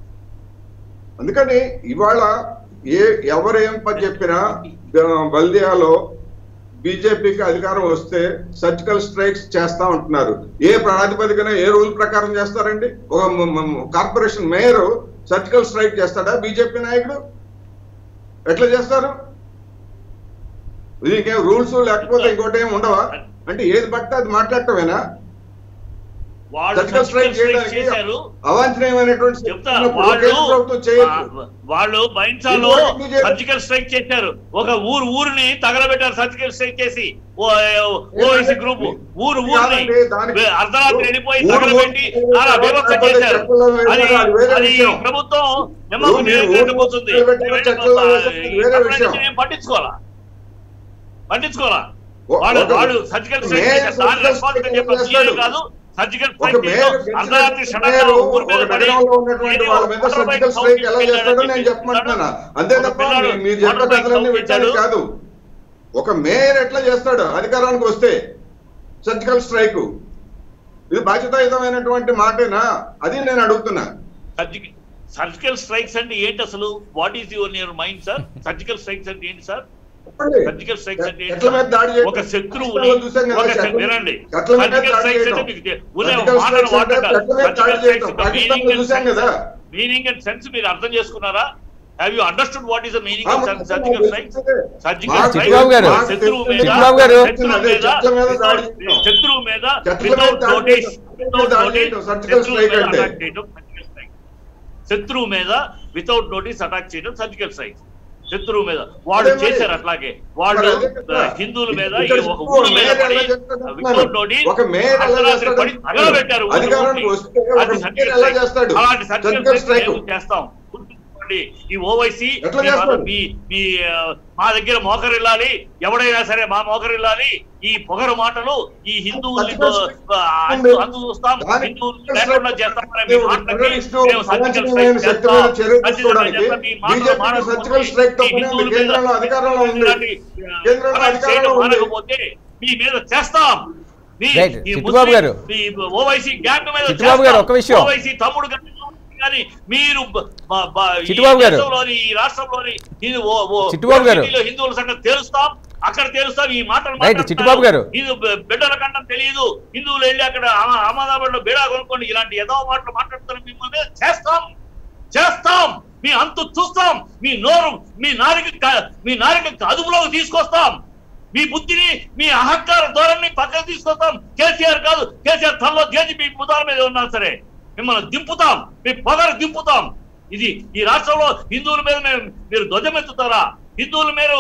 అందుకని ఇవాళ ఏ ఎవరేం పని చెప్పినా బ- బల్దియాలో బీజేపీకి అధికారం వస్తే సర్జికల్ స్ట్రైక్స్ చేస్తా ఉంటున్నారు ఏ ప్రాతిపదికన ఏ రూల్ ప్రకారం చేస్తారండి ఒక మ- మ- కార్పొరేషన్ మేయర్ సర్జికల్ స్ట్రైక్ చేస్తాడా బీజేపీ నాయకుడు ఎట్లా చేస్తారు ఇది ఇంకేం రూల్స్ లేకపోతే ఇంకోటి ఏం ఉండవా అంటే ఏది పడితే అది మాట్లాడటమేనా వాళ్ళు సర్జికల్ స్ట్రైక్ surgical strike చేయడానికి చేశారు అవాంఛనీయమైనటువంటి చెప్తా ఉన్నప్పుడు వాళ్ళు కేంద్ర ప్రభుత్వం చేయొచ్చు వా- వాళ్ళు బైన్సాలో ఇంకోటి ఎందుకు చేశారు? సర్జికల్ స్ట్రైక్ చేశారు ఒక ఊరు ఊరిని తగలబెట్టారు సర్జికల్ స్ట్రైక్ చేసి ఓఎస్సీ గ్రూప్ ఊరు ఊరిని కాదండి, దానికి- వే- అర్ధరాత్రి వెళ్ళిపోయి ఊరు తగలబెట్టి ఊరు అలా వివక్ష లేకపోతే చేశారు చెక్కల్లో వేశారు, అది అది వేరే అది విషయం. ప్రభుత్వం నిమ్మకు ఊరు మీరు నీళ్ళు ఊరు పోతుంది పెట్టిన చెక్కల్లో వేశారు, అది వేరే అప్పటి విషయం. నుంచి నేను పట్టించుకోవాలా పట్టించుకోవాలా ఓ- వాళ్ళు ఒక- వాళ్ళు సర్జికల్ స్ట్రైక్ మేయర్ చేశారు దాని surgical రెస్పాన్స్ strike చెప్పారు చేస్తాడు. కాదు సర్జికల్ ఒక స్ట్రైక్ మేయర్ అర్ధరాత్రి సడన్ గా మేయర్ ఊరు మీద ఒక పడి నగరంలో ఉన్నటువంటి వాళ్ళ మీద వాటర్ సర్జికల్ బైక్ స్ట్రైక్ ఎలా తీసుకెళ్ళాడని చేస్తాడో నేను చెప్పి చెప్పమంటున్నాను అంతే ఒక తప్ప పిల్లాడు మీ- మీరు వాటర్ చెప్పే బైక్ కథలన్నీ పంపించాడు. వినడానికి కాదు ఒక మేయర్ ఎట్లా చేస్తాడు అధికారానికి వస్తే సర్జికల్ స్ట్రైక్ ఇది బాధ్యతాయుతమైనటువంటి మాటేనా అది నేను అడుగుతున్నా సర్జికల్ సర్జికల్ స్ట్రైక్స్ అంటే ఏంటి అసలు what is your your mind sir surgical strikes అంటే ఏంటి సార్ చెప్పండి. సర్జికల్ స్ట్రైక్స్ అంటే ఏంటి ఎట్ల మీద దాడి చేయడం? ఒక శత్రువుని రాష్ట్రాల్లో చూసాం కదా, ఒక ఎట్ల- వినండి ఎట్ల మీద సర్జికల్ దాడి స్ట్రైక్స్ చేయడం? అంటే మీకు తె- ఉన్న సర్జికల్ మాటలు స్ట్రైక్స్ అంటే వాడతారు ఎట్ల మీద దాడి చేయడం? పాకిస్తాన్లో చూసాం కదా. మీనింగ్ అండ్ సెన్స్ మీరు అర్థం చేసుకున్నారా have you understood what is the meaning ఆ, ఆఫ్ మొత్తం సర్జికల్ నాకు స్ట్రైక్స్ తెలిసిందే. సర్జికల్ మాకు స్ట్రైక్ చిట్టిబాబు గారు, శత్రువు మీద చిట్టిబాబు గారు, శత్రువు మీద చెట్ల మీద దాడి చేయడం. శత్రువు మీద చెట్ల మీద వితౌట్ దాడి నోటీస్ చేయడం. వితౌట్ దాడి నోటీస్ చేయడం, సర్జికల్ శత్రువు స్ట్రైక్ మీద అంటే. అటాక్ చేయడం సర్జికల్ స్ట్రైక్ శత్రువు మీద వితౌట్ నోటీస్ అటాక్ చేయడం సర్జికల్ స్ట్రైక్ శత్రువు మీద వాళ్ళు అదే మరి. చేశారు అట్లాగే వాళ్ళు మరి అదే కదా. ఆ, హిందువుల మీద ఈ ఇక్కడ ఒక శత్రువు ఊరు మీద మేయర్ పడి ఎలా చేస్తాడు వితౌట్ నోటీస్ ఒక మేయర్ ఎలా అర్ధరాత్రి చేస్తాడు పడి తగలబెట్టారు ఊరు అధికారానికి ఊరిని. వస్తే ఒక అది మేయర్ సర్జికల్ ఎలా స్ట్రైక్. చేస్తాడు? అలాంటి సర్జికల్ సర్జికల్ స్ట్రైక్ స్ట్రైక్. మేము చేస్తాం గుర్తుంచుకోండి. ఈ ఓవైసీ ఎట్లా మీ- చేస్తాడు? మీ మీ ఆ, మా దగ్గర మోకరిల్లాలి ఎవడైనా సరే మా మోకరిల్లాలి ఈ పొగరు మాటలు ఈ హిందువుల్ని సర్జికల్ దో- స్ట్రైక్ ఆ, అందు అందు చూస్తాం దానికి హిందువుల్ని సర్జికల్ లేకుండా స్ట్రైక్ చేస్తామనే మీ దేవుడు మాటలకి టెర్రరిస్టు మేము సర్జికల్ అవాంఛనీయమైన స్ట్రైక్ శక్తుల మీద చేస్తాం. చర్యలు ఖచ్చితంగా తీసుకోవడానికి చేస్తాం. మీ మాటలు బీజేపీ మానకపోతే సర్జికల్ స్ట్రైక్ తో ఈ పని ఉంది. హిందువుల మీద కేంద్రంలో అధికారంలో ఉంది. ఇలాంటి, ఆ, కేంద్రంలో అటాక్ అధికారంలో చేయడం ఉంది. మానకపోతే మీ మీద చేస్తాం మీ- Right. ఈ చిట్టుబాబు ముస్లిం- గారు. ఈ ఓవైసీ గ్యాంగ్ మీద చిట్టుబాబు గారు, చేస్తాం. ఒక్క విషయం. ఓవైసీ తమ్ముడు గాని కానీ మీరు బ- బ- బ- ఈ చిట్టుబాబు గారు. దేశంలోని, ఈ రాష్ట్రంలోని హిందూ- ఓ- ఓ- చిట్టుబాబు గారు. ఓసీటీలో హిందువుల సంగతి తెలుస్తాం అక్కడ తెలుస్తాం ఈ మాటలు రైట్, మాట్లాడుతున్నారు. చిట్టుబాబు గారు. ఇది బ- బిడ్డల కండం తెలియదు హిందువులు వెళ్ళి అక్కడ అహ- అహ్మదాబాద్ లో బేడా కొనుక్కోండి ఇలాంటి ఏదో మాటలు మాట్లాడుతున్నారు మిమ్మల్ని మీద చేస్తాం చేస్తాం మీ అంతు చూస్తాం మీ నోరు మీ నారిక క- మీ నారిక అదుపులోకి తీసుకొస్తాం మీ బుద్ధిని మీ అహంకార ధోరణిని పక్కన తీసుకొస్తాం కేసీఆర్ కాదు కేసీఆర్ తనలో చేసి మీ ముదాల మీద ఉన్నా సరే మిమ్మల్ని దింపుతాం మీ పొగరు దింపుతాం ఇది ఈ రాష్ట్రంలో హిందువుల మీద మేము మీరు ధ్వజమెత్తుతారా హిందువులు మీరు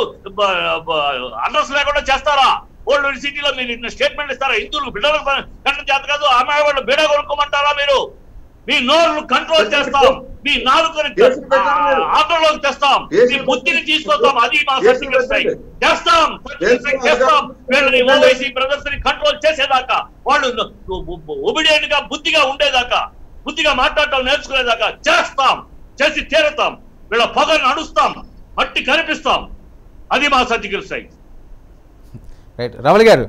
అడ్రస్ లేకుండా చేస్తారా ఓల్డ్ యూనివర్సిటీలో మీరు ఇన్న స్టేట్మెంట్ ఇస్తారా హిందువులకు బిడ్డలకు కట్టడం చేత కాదు అమ్మాయి వాళ్ళు బిడ కొనుక్కోమంటారా మీరు మీ నోరును కంట్రోల్ చేస్తాం మీ నాలుకని కేసులు పెట్టండి మీరు. ఆటోలోకి తెస్తాం మీ కేసులు బుద్ధిని పెట్టండి. తీసుకొస్తాం అది మా కేసులు సర్టిఫికెట్ స్ట్రైక్ పెట్టండి. చేస్తాం సర్టిఫికెట్ కేసులు స్ట్రైక్ చేస్తాం అధికారులు వీళ్ళని పెట్టండి. ఓవైసీ బ్రదర్స్ ని కంట్రోల్ చేసేదాకా వాళ్ళు ఒబిడియంట్ గా బుద్ధిగా ఉండేదాకా బుద్ధిగా మాట్లాడటం నేర్చుకునేదాకా చేస్తాం చేసి తీరుతాం వీళ్ళ పొగను నడుస్తాం మట్టి కనిపిస్తాం అది మా సర్జికల్ స్ట్రైక్ రైట్ రమణ గారు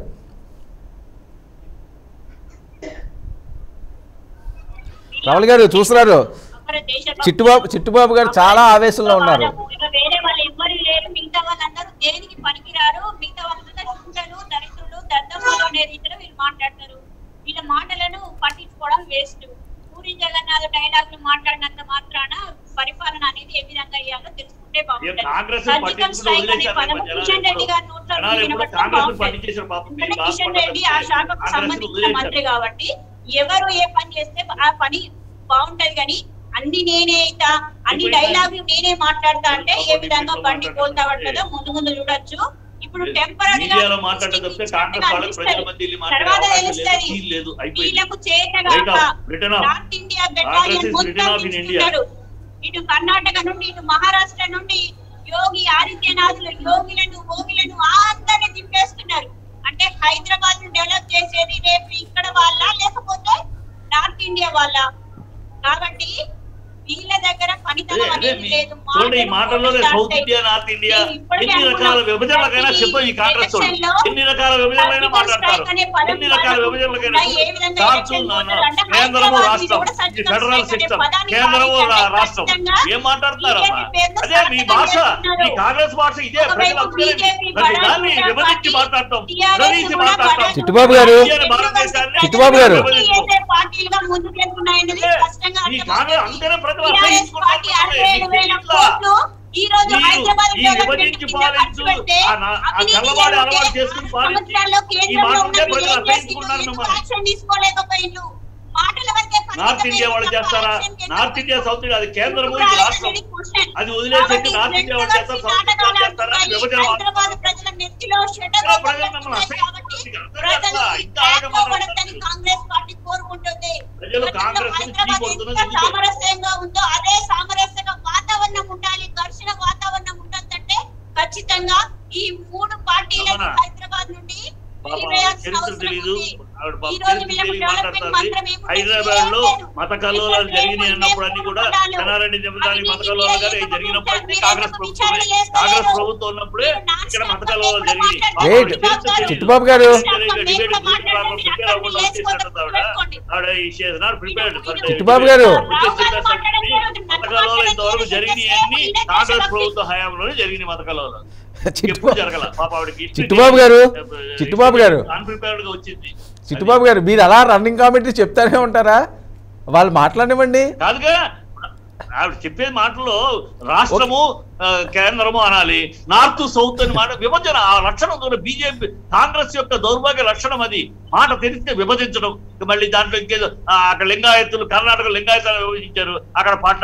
రమణ గారు చూస్తున్నారు మన దేశంలో చిట్టుబాబు చిట్టుబాబు గారు చాలా ఆవేశంలో ఉన్నారు ఇక వేరే వాళ్ళు ఎవ్వరు లేరు మిగతా వాళ్ళందరూ దేనికి పనికిరారు మిగతా వాళ్ళందరూ చుట్టలు దరిద్రులు దద్దమ్మలు అనే రీతిలో వీళ్ళు మాట్లాడతారు వీళ్ళ మాటలను పట్టించుకోవడం వేస్ట్ పూరి జగన్నాథ్ డైలాగులు మాట్లాడినంత మాత్రాన పరిపాలన అనేది ఏ విధంగా అయ్యాలో తెలుసుకుంటే బాగుంటుంది కాంగ్రెస్ సర్జికల్ స్ట్రైక్ అనే పదము కిషన్ రెడ్డి గారి నోట్లో నుంచి వినబడటం కాంగ్రెస్ బాగుంటుంది. పట్టించేసారు పాపం ఎందుకంటే కిషన్ రెడ్డి ఆ శాఖకు సంబంధించిన మంత్రి కాబట్టి ఎవరు ఏ పని చేస్తే ఆ పని బాగుంటది కానీ అన్ని నేనే అయితా అన్ని డైలాగులు నేనే మాట్లాడతా అంటే ఏ విధంగా బండి కోల్తా పడుతుందో ముందు ముందు చూడొచ్చు ఇప్పుడు టెంపరీగా మీడియాలో మాట్లాడడం తప్పితే కాంగ్రెస్ వాళ్ళకి ప్రజల మధ్య వెళ్ళి మాట్లాడే తర్వాత అవకాశం లేదు తెలుస్తుంది సీన్ లేదు అయిపోయింది వీళ్ళకు చేత Right కాక off, written off. North India Congress battalion is మొత్తం written off in India. దించుతున్నారు. ఇటు కర్ణాటక నుండి ఇటు మహారాష్ట్ర నుండి యోగి ఆదిత్యనాథులు యోగిలను భోగిలను అందరిని దింపేస్తున్నారు అంటే హైదరాబాద్ ను డెవలప్ చేసేది రేపు ఇక్కడ వాళ్ళ లేకపోతే నార్త్ ఇండియా వాళ్ళ కాబట్టి వీళ్ళ దగ్గర పనితనం అదే, అదే అనేది మీ- లేదు చూడండి ఈ మాటలు మాటల్లోనే start సౌత్ అయ్యి- ఇండియా నార్త్ ఇండియా నేను ఇప్పటికే ఎన్ని రకాల అనుకున్నా. విభజనలకైనా ప్రతి చెప్పు ఈ కాంగ్రెస్ వాళ్ళు. election లో ఎన్ని రకాల విభజనలైనా surgical మాట్లాడతారు strike అనే పదం ఎన్ని రకాల వాడకు. విభజనలకైనా ఏ విధంగా చార్చు election నాన్న. పోతారు అంటే కేంద్రము హైదరాబాద్ రాష్ట్రం కూడా ఈ surgical ఫెడరల్ strike అనే సిస్టమ్ పదాన్ని కేంద్రము వాడి రా- అంటే రాష్ట్రం ఖచ్చితంగా ఏం మాట్లాడుతున్నారమ్మా BJP పేరుతో అదే మీ సాధన భాష చేస్తున్నారు. మీ కాంగ్రెస్ భాష ఇదే ఒకవైపు ప్రజలు అందుకనే BJP ప్రతి బడా దాన్ని బడా విభజించి పార్టీ, మాట్లాడటం TRS విభజించి కూడా మాట్లాడటం బడా చిట్టుబాబు గారు. ఇండియన్ భారతదేశాన్ని చిట్టుబాబు గారు. విభజించు. చేసే పార్టీలుగా ముందుకెళ్తున్నాయనేది అంటే స్పష్టంగా ఈ అర్థమవుతుంది. కాంగ్రెస్ అందుకనే ప్రజలు TRS అసహించుకుంటారు. పార్టీ అరవై ఏడు వేల ఇట్లా కోట్లు ఈ రోజు మీరు హైదరాబాద్ ఈ డెవలప్మెంట్ విభజించి కింద పాలించు, ఖర్చు పెడితే ఆ నా- ఆ అవినీతి తెల్లవాడి జరిగితే అలవాటు చేసుకుని ఆరు పాలించి, సంవత్సరాల్లో ఈ కేంద్రంలో మాట ఉన్న ఉంటే మీరు ప్రజలు ఏం చేసిండ్రు? అసహించుకుంటున్నారు ఎందుకు మిమ్మల్ని. యాక్షన్ తీసుకోలేకపోయిండ్రు నార్త్ ఇండియా వాళ్ళు చేస్తారా నార్త్ ఇండియా సౌత్ ఇండియా అది కేంద్రము ఇది రాష్ట్రం అది వదిలేసేసి నార్త్ ఇండియా వాళ్ళు చేస్తారు సౌత్ ఇండియా వాళ్ళు చేస్తారా విభజన హైదరాబాద్ ప్రజల నెత్తిలో షెటర్ ఇంకా ప్రజలు మిమ్మల్ని అసహ్యించుకుంటున్నారు. ప్రజలు ఇంకా ఇంకా ఆగ పడద్దని కాంగ్రెస్ పార్టీ కోరుకుంటుంది ప్రజలు కాంగ్రెస్ ని హైదరాబాద్ చీకొడుతున్నది ఎంత ఎందుకు? సామరస్యంగా ఉందో అదే సామరస్యంగా వాతావరణం ఉండాలి ఘర్షణ వాతావరణం ఉండొద్దంటే ఖచ్చితంగా ఈ మూడు పార్టీలను రమణ. హైదరాబాద్ నుండి పాప వెలివేయాల్సిన చరిత్ర అవసరం తెలీదు ఉంది. ఆవిడ పాప ఈ రోజు చరిత్ర వీళ్ళకు తెలియ డెవలప్మెంట్ మంత్రం మాట్లాడుతుంది ఏముంది? హైదరాబాద్ లో ఏం లేదు. మత కల్లోలాలు ఇక్కడ జరిగినాయి మేము అన్నప్పుడు అన్ని కూడా మూడు చెన్నారెడ్డి నిమిషానికి మత అవినీతి కల్లోలాలు గారు మీరు జరిగినప్పుడు అన్ని ఎందుకు కాంగ్రెస్ విచారణ ప్రభుత్వమే చేస్తలేరు? కాంగ్రెస్ ప్రభుత్వం ఉన్నప్పుడే ఇక్కడ మత కల్లోలాలు జరిగినాయి పాప Wait. ఆవిడ చరిత్ర తెలీదు. చిట్టుబాబు గారు. డిబేట్ డిబేట్ ప్రిపేర్ అవ్వకుండా వచ్చేసినట్టు ఆవిడ ఆవిడ she is not prepared for the Chittubabu గారు. మతకల్లో ఇంతవరకు జరిగినాయి అన్ని కాంగ్రెస్ ప్రభుత్వ హయాంలోనే జరిగినాయి మతకల్లో ఎప్పుడు చిట్టుబాబు జరగల పాప ఆవిడకి history చిట్టుబాబు గారు. తెలియదు. చిట్టుబాబు గారు. అన్ప్రిపేర్డ్ గా వచ్చింది చిట్టుబాబు గారు మీరు అలా రన్నింగ్ కామెంటరీ చెప్తానే ఉంటారా వాళ్ళు మాట్లాడివ్వండి కాదుగా ఆవిడ చెప్పే మాటలో రాష్ట్రము ఆ, కేంద్రము అనాలి నార్త్ సౌత్ అని మాట విభజన ఆ లక్షణం ద్వారా బీజేపీ కాంగ్రెస్ యొక్క దౌర్భాగ్య లక్షణం అది మాట తెలిస్తే విభజించడం ఇక మళ్ళీ దాంట్లో ఇంకేదో ఆ, అక్కడ లింగాయత్తులు కర్ణాటక లింగాయతాలు విభజించారు అక్కడ పట్ల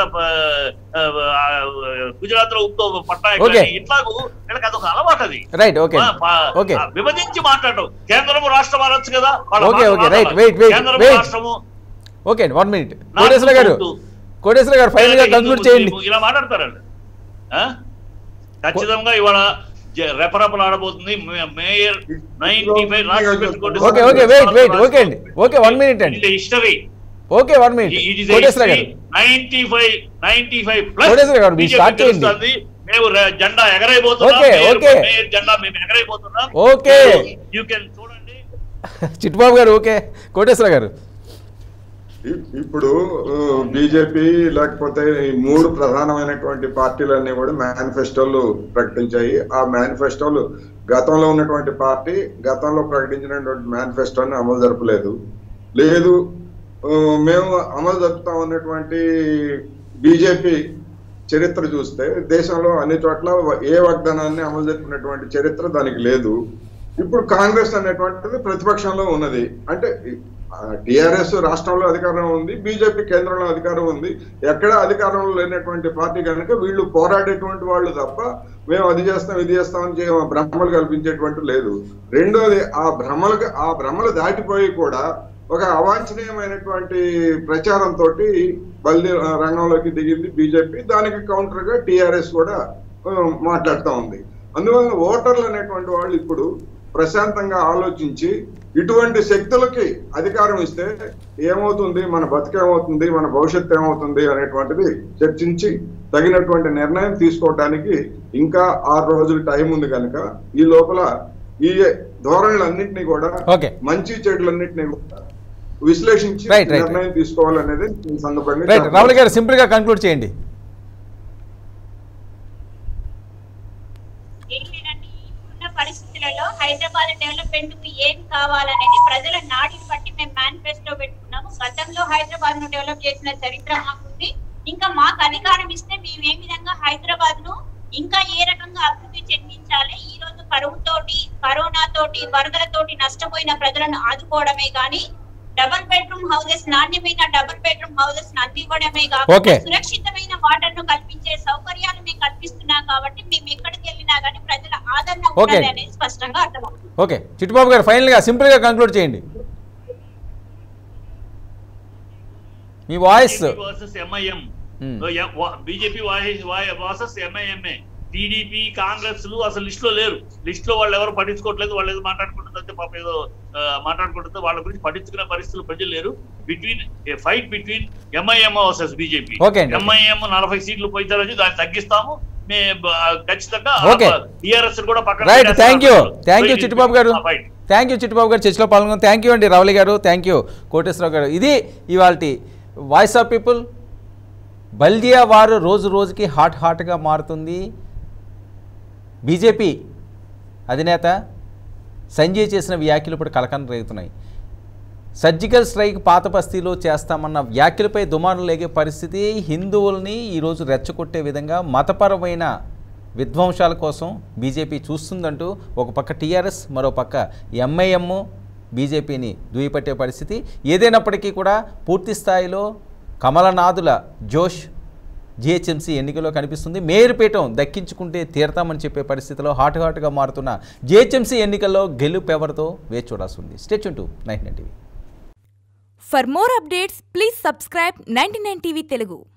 గుజరాత్ లో ఉప్తో పట్నాయక్ Okay. అని ఇట్లాగూ వీళ్ళకి అదొక అలవాటు అది రైట్ ఓకే ఆ, పా- ఓకే ఆ, విభజించి మాట్లాడటం కేంద్రము రాష్ట్రం అనొచ్చు కదా వాళ్ళ Okay, మాట okay, right, మాట్లాడాలి. wait, wait, కేంద్రము wait. రాష్ట్రము ఓకే అండి వన్ మినిట్ కోటేశ్వర గారు నార్త్ కోటేశ్వర గారు ఫైనల్ గా హిందూ కంక్లూడ్ ముస్లిం చేయండి ఇలా మాట్లాడతారండి ఆ? ఖచ్చితంగా ఇవాళ జ- రెపరెపలు ఆడబోతుంది మే- mayor ninety five okay okay wait wait okay అండి ఓకే వన్ మినిట్ అండి history okay one minute it is Koteswara గారు ninety five ninety five Koteswara గారు, మీరు start చేయండి. మేము ర- జెండా ఎగరైపోతున్నాం ఓకే, మేయర్- ఓకే. మేయర్ జెండా మేము ఎగరైపోతున్నాం ఓకే. యూ కెన్ చూడండి చిట్టుబాబు గారు ఓకే కోటేశ్వర గారు ఇ- ఇప్పుడు బీజేపీ లేకపోతే ఈ మూడు ప్రధానమైనటువంటి పార్టీలన్నీ కూడా మేనిఫెస్టోలు ప్రకటించాయి ఆ మేనిఫెస్టోలు గతంలో ఉన్నటువంటి పార్టీ గతంలో ప్రకటించినటువంటి మేనిఫెస్టోని అమలు జరపలేదు లేదు ఆ, మేము అమలు జరుపుతాం అన్నటువంటి బీజేపీ చరిత్ర చూస్తే దేశంలో అన్ని చోట్ల ఏ వాగ్దానాన్ని అమలు జరిపినటువంటి చరిత్ర దానికి లేదు ఇప్పుడు కాంగ్రెస్ అనేటువంటిది ప్రతిపక్షంలో ఉన్నది అంటే టిఆర్ఎస్ రాష్ట్రంలో అధికారం ఉంది బీజేపీ కేంద్రంలో అధికారం ఉంది ఎక్కడ అధికారంలో లేనటువంటి పార్టీ కనుక వీళ్ళు పోరాడేటువంటి వాళ్ళు తప్ప మేము అది చేస్తాం ఇది చేస్తాం అని చే- భ్రమలు కల్పించేటువంటి లేదు రెండోది ఆ భ్రమలు ఆ భ్రమలు దాటిపోయి కూడా ఒక అవాంఛనీయమైనటువంటి ప్రచారంతో బల్ది రంగంలోకి దిగింది బీజేపీ దానికి కౌంటర్ గా టిఆర్ఎస్ కూడా ఆ, మాట్లాడుతూ ఉంది అందువలన ఓటర్లు అనేటువంటి వాళ్ళు ఇప్పుడు ప్రశాంతంగా ఆలోచించి ఇటువంటి శక్తులకి అధికారం ఇస్తే ఏమవుతుంది మన బతుకేమవుతుంది మన భవిష్యత్తు ఏమవుతుంది అనేటువంటిది చర్చించి తగినటువంటి నిర్ణయం తీసుకోవడానికి ఇంకా ఆరు రోజులు టైం ఉంది కనుక ఈ లోపల ఈ ధోరణులన్నింటినీ కూడా Okay. మంచి చెడులన్నింటినీ కూడా విశ్లేషించి Right, right, నిర్ణయం తీసుకోవాలనేది ఈ సందర్భంగా రైట్ రావుల్ గారు సింపుల్ గా కంక్లూడ్ చేయండి ఏం లేదండి ఇప్పుడున్న పరిస్థితులలో హైదరాబాద్ డెవలప్మెంట్ కు ఏం కావాలనేది ప్రజల నాడిని బట్టి మేము మేనిఫెస్టో పెట్టుకున్నాము గతంలో హైదరాబాద్ ను డెవలప్ చేసిన చరిత్ర మాకుంది ఇంకా మాకు అధికారం ఇస్తే మేము ఏ విధంగా హైదరాబాద్ ను ఇంకా ఏ రకంగా అభివృద్ధి చెందించాలి ఈ రోజు కరువుతోటి కరోనా తోటి వరదలతోటి నష్టపోయిన ప్రజలను ఆదుకోవడమే గాని డబుల్ బెడ్రూమ్ హౌసెస్ నాణ్యమైన డబుల్ బెడ్రూమ్ హౌసెస్ అందివ్వడమే కాకుండా Okay. సురక్షితమైన వాటర్ను కల్పించే సౌకర్యాలు మేము కల్పిస్తున్నాం కాబట్టి మేము ఎక్కడికి వెళ్ళినా కానీ ప్రజల ఆదరణ Okay. ఉన్నది అనేది స్పష్టంగా అర్థమవుతుంది ఓకే చిట్టుబాబు గారు ఫైనల్ గా సింపుల్ గా కంక్లూడ్ చేయండి మీ voice versus MIM Hmm. BJP versus ఎంఐఎంఏ టీడీపీ కాంగ్రెస్ లు అసలు లిస్ట్ లో లేరు లిస్ట్ లో వాళ్ళు ఎవరు పట్టించుకోవట్లేదు వాళ్ళు ఏదో మాట్లాడుకుంటుందంటే పాప ఏదో ఆ, మాట్లాడుకుంటుంటే వాళ్ళ గురించి పట్టించుకునే పరిస్థితులు ప్రజలు లేరు between fight between MIM versus BJP Okay అండి. ఎంఐఎం నలభై సీట్లు పోయితారని దాన్ని తగ్గిస్తాము మే బ- ఖచ్చితంగా Okay. టీఆర్ఎస్ కూడా పక్కన రైట్ పెట్టేస్తాం. Thank you thank you Fight Chittubabu గారు ఆ, fight. థ్యాంక్ యూ చిట్టుబాబు గారు చర్చలో పాల్గొన్న థ్యాంక్ యూ అండి రవలి గారు థ్యాంక్ యూ కోటేశ్వరరావు గారు ఇది ఇవాళ వాయిస్ ఆఫ్ పీపుల్ బల్దియా వారు రోజు రోజుకి హాట్ హాట్గా మారుతుంది బీజేపీ అధినేత సంజయ్ చేసిన వ్యాఖ్యలు ఇప్పుడు కలకన రేగుతున్నాయి సర్జికల్ స్ట్రైక్ పాత బస్తీలో చేస్తామన్న వ్యాఖ్యలపై దుమారం లేగే పరిస్థితి హిందువుల్ని ఈరోజు రెచ్చగొట్టే విధంగా మతపరమైన విధ్వంసాల కోసం బీజేపీ చూస్తుందంటూ ఒక పక్క టీఆర్ఎస్ మరో పక్క ఎంఐఎం బీజేపీని దుయ్యపట్టే పరిస్థితి ఏదైనప్పటికీ కూడా పూర్తి స్థాయిలో కమలనాథుల జోష్ జిహెచ్ఎంసీ ఎన్నికల్లో కనిపిస్తుంది మేయర్ పీఠం దక్కించుకుంటే తీరతామని చెప్పే పరిస్థితిలో హాట్ హాట్గా మారుతున్న జిహెచ్ఎంసీ ఎన్నికల్లో గెలుపు ఎవరితో వేచి చూడాల్సి ఉంది state to nine TV For more updates, please subscribe 99 TV Telugu.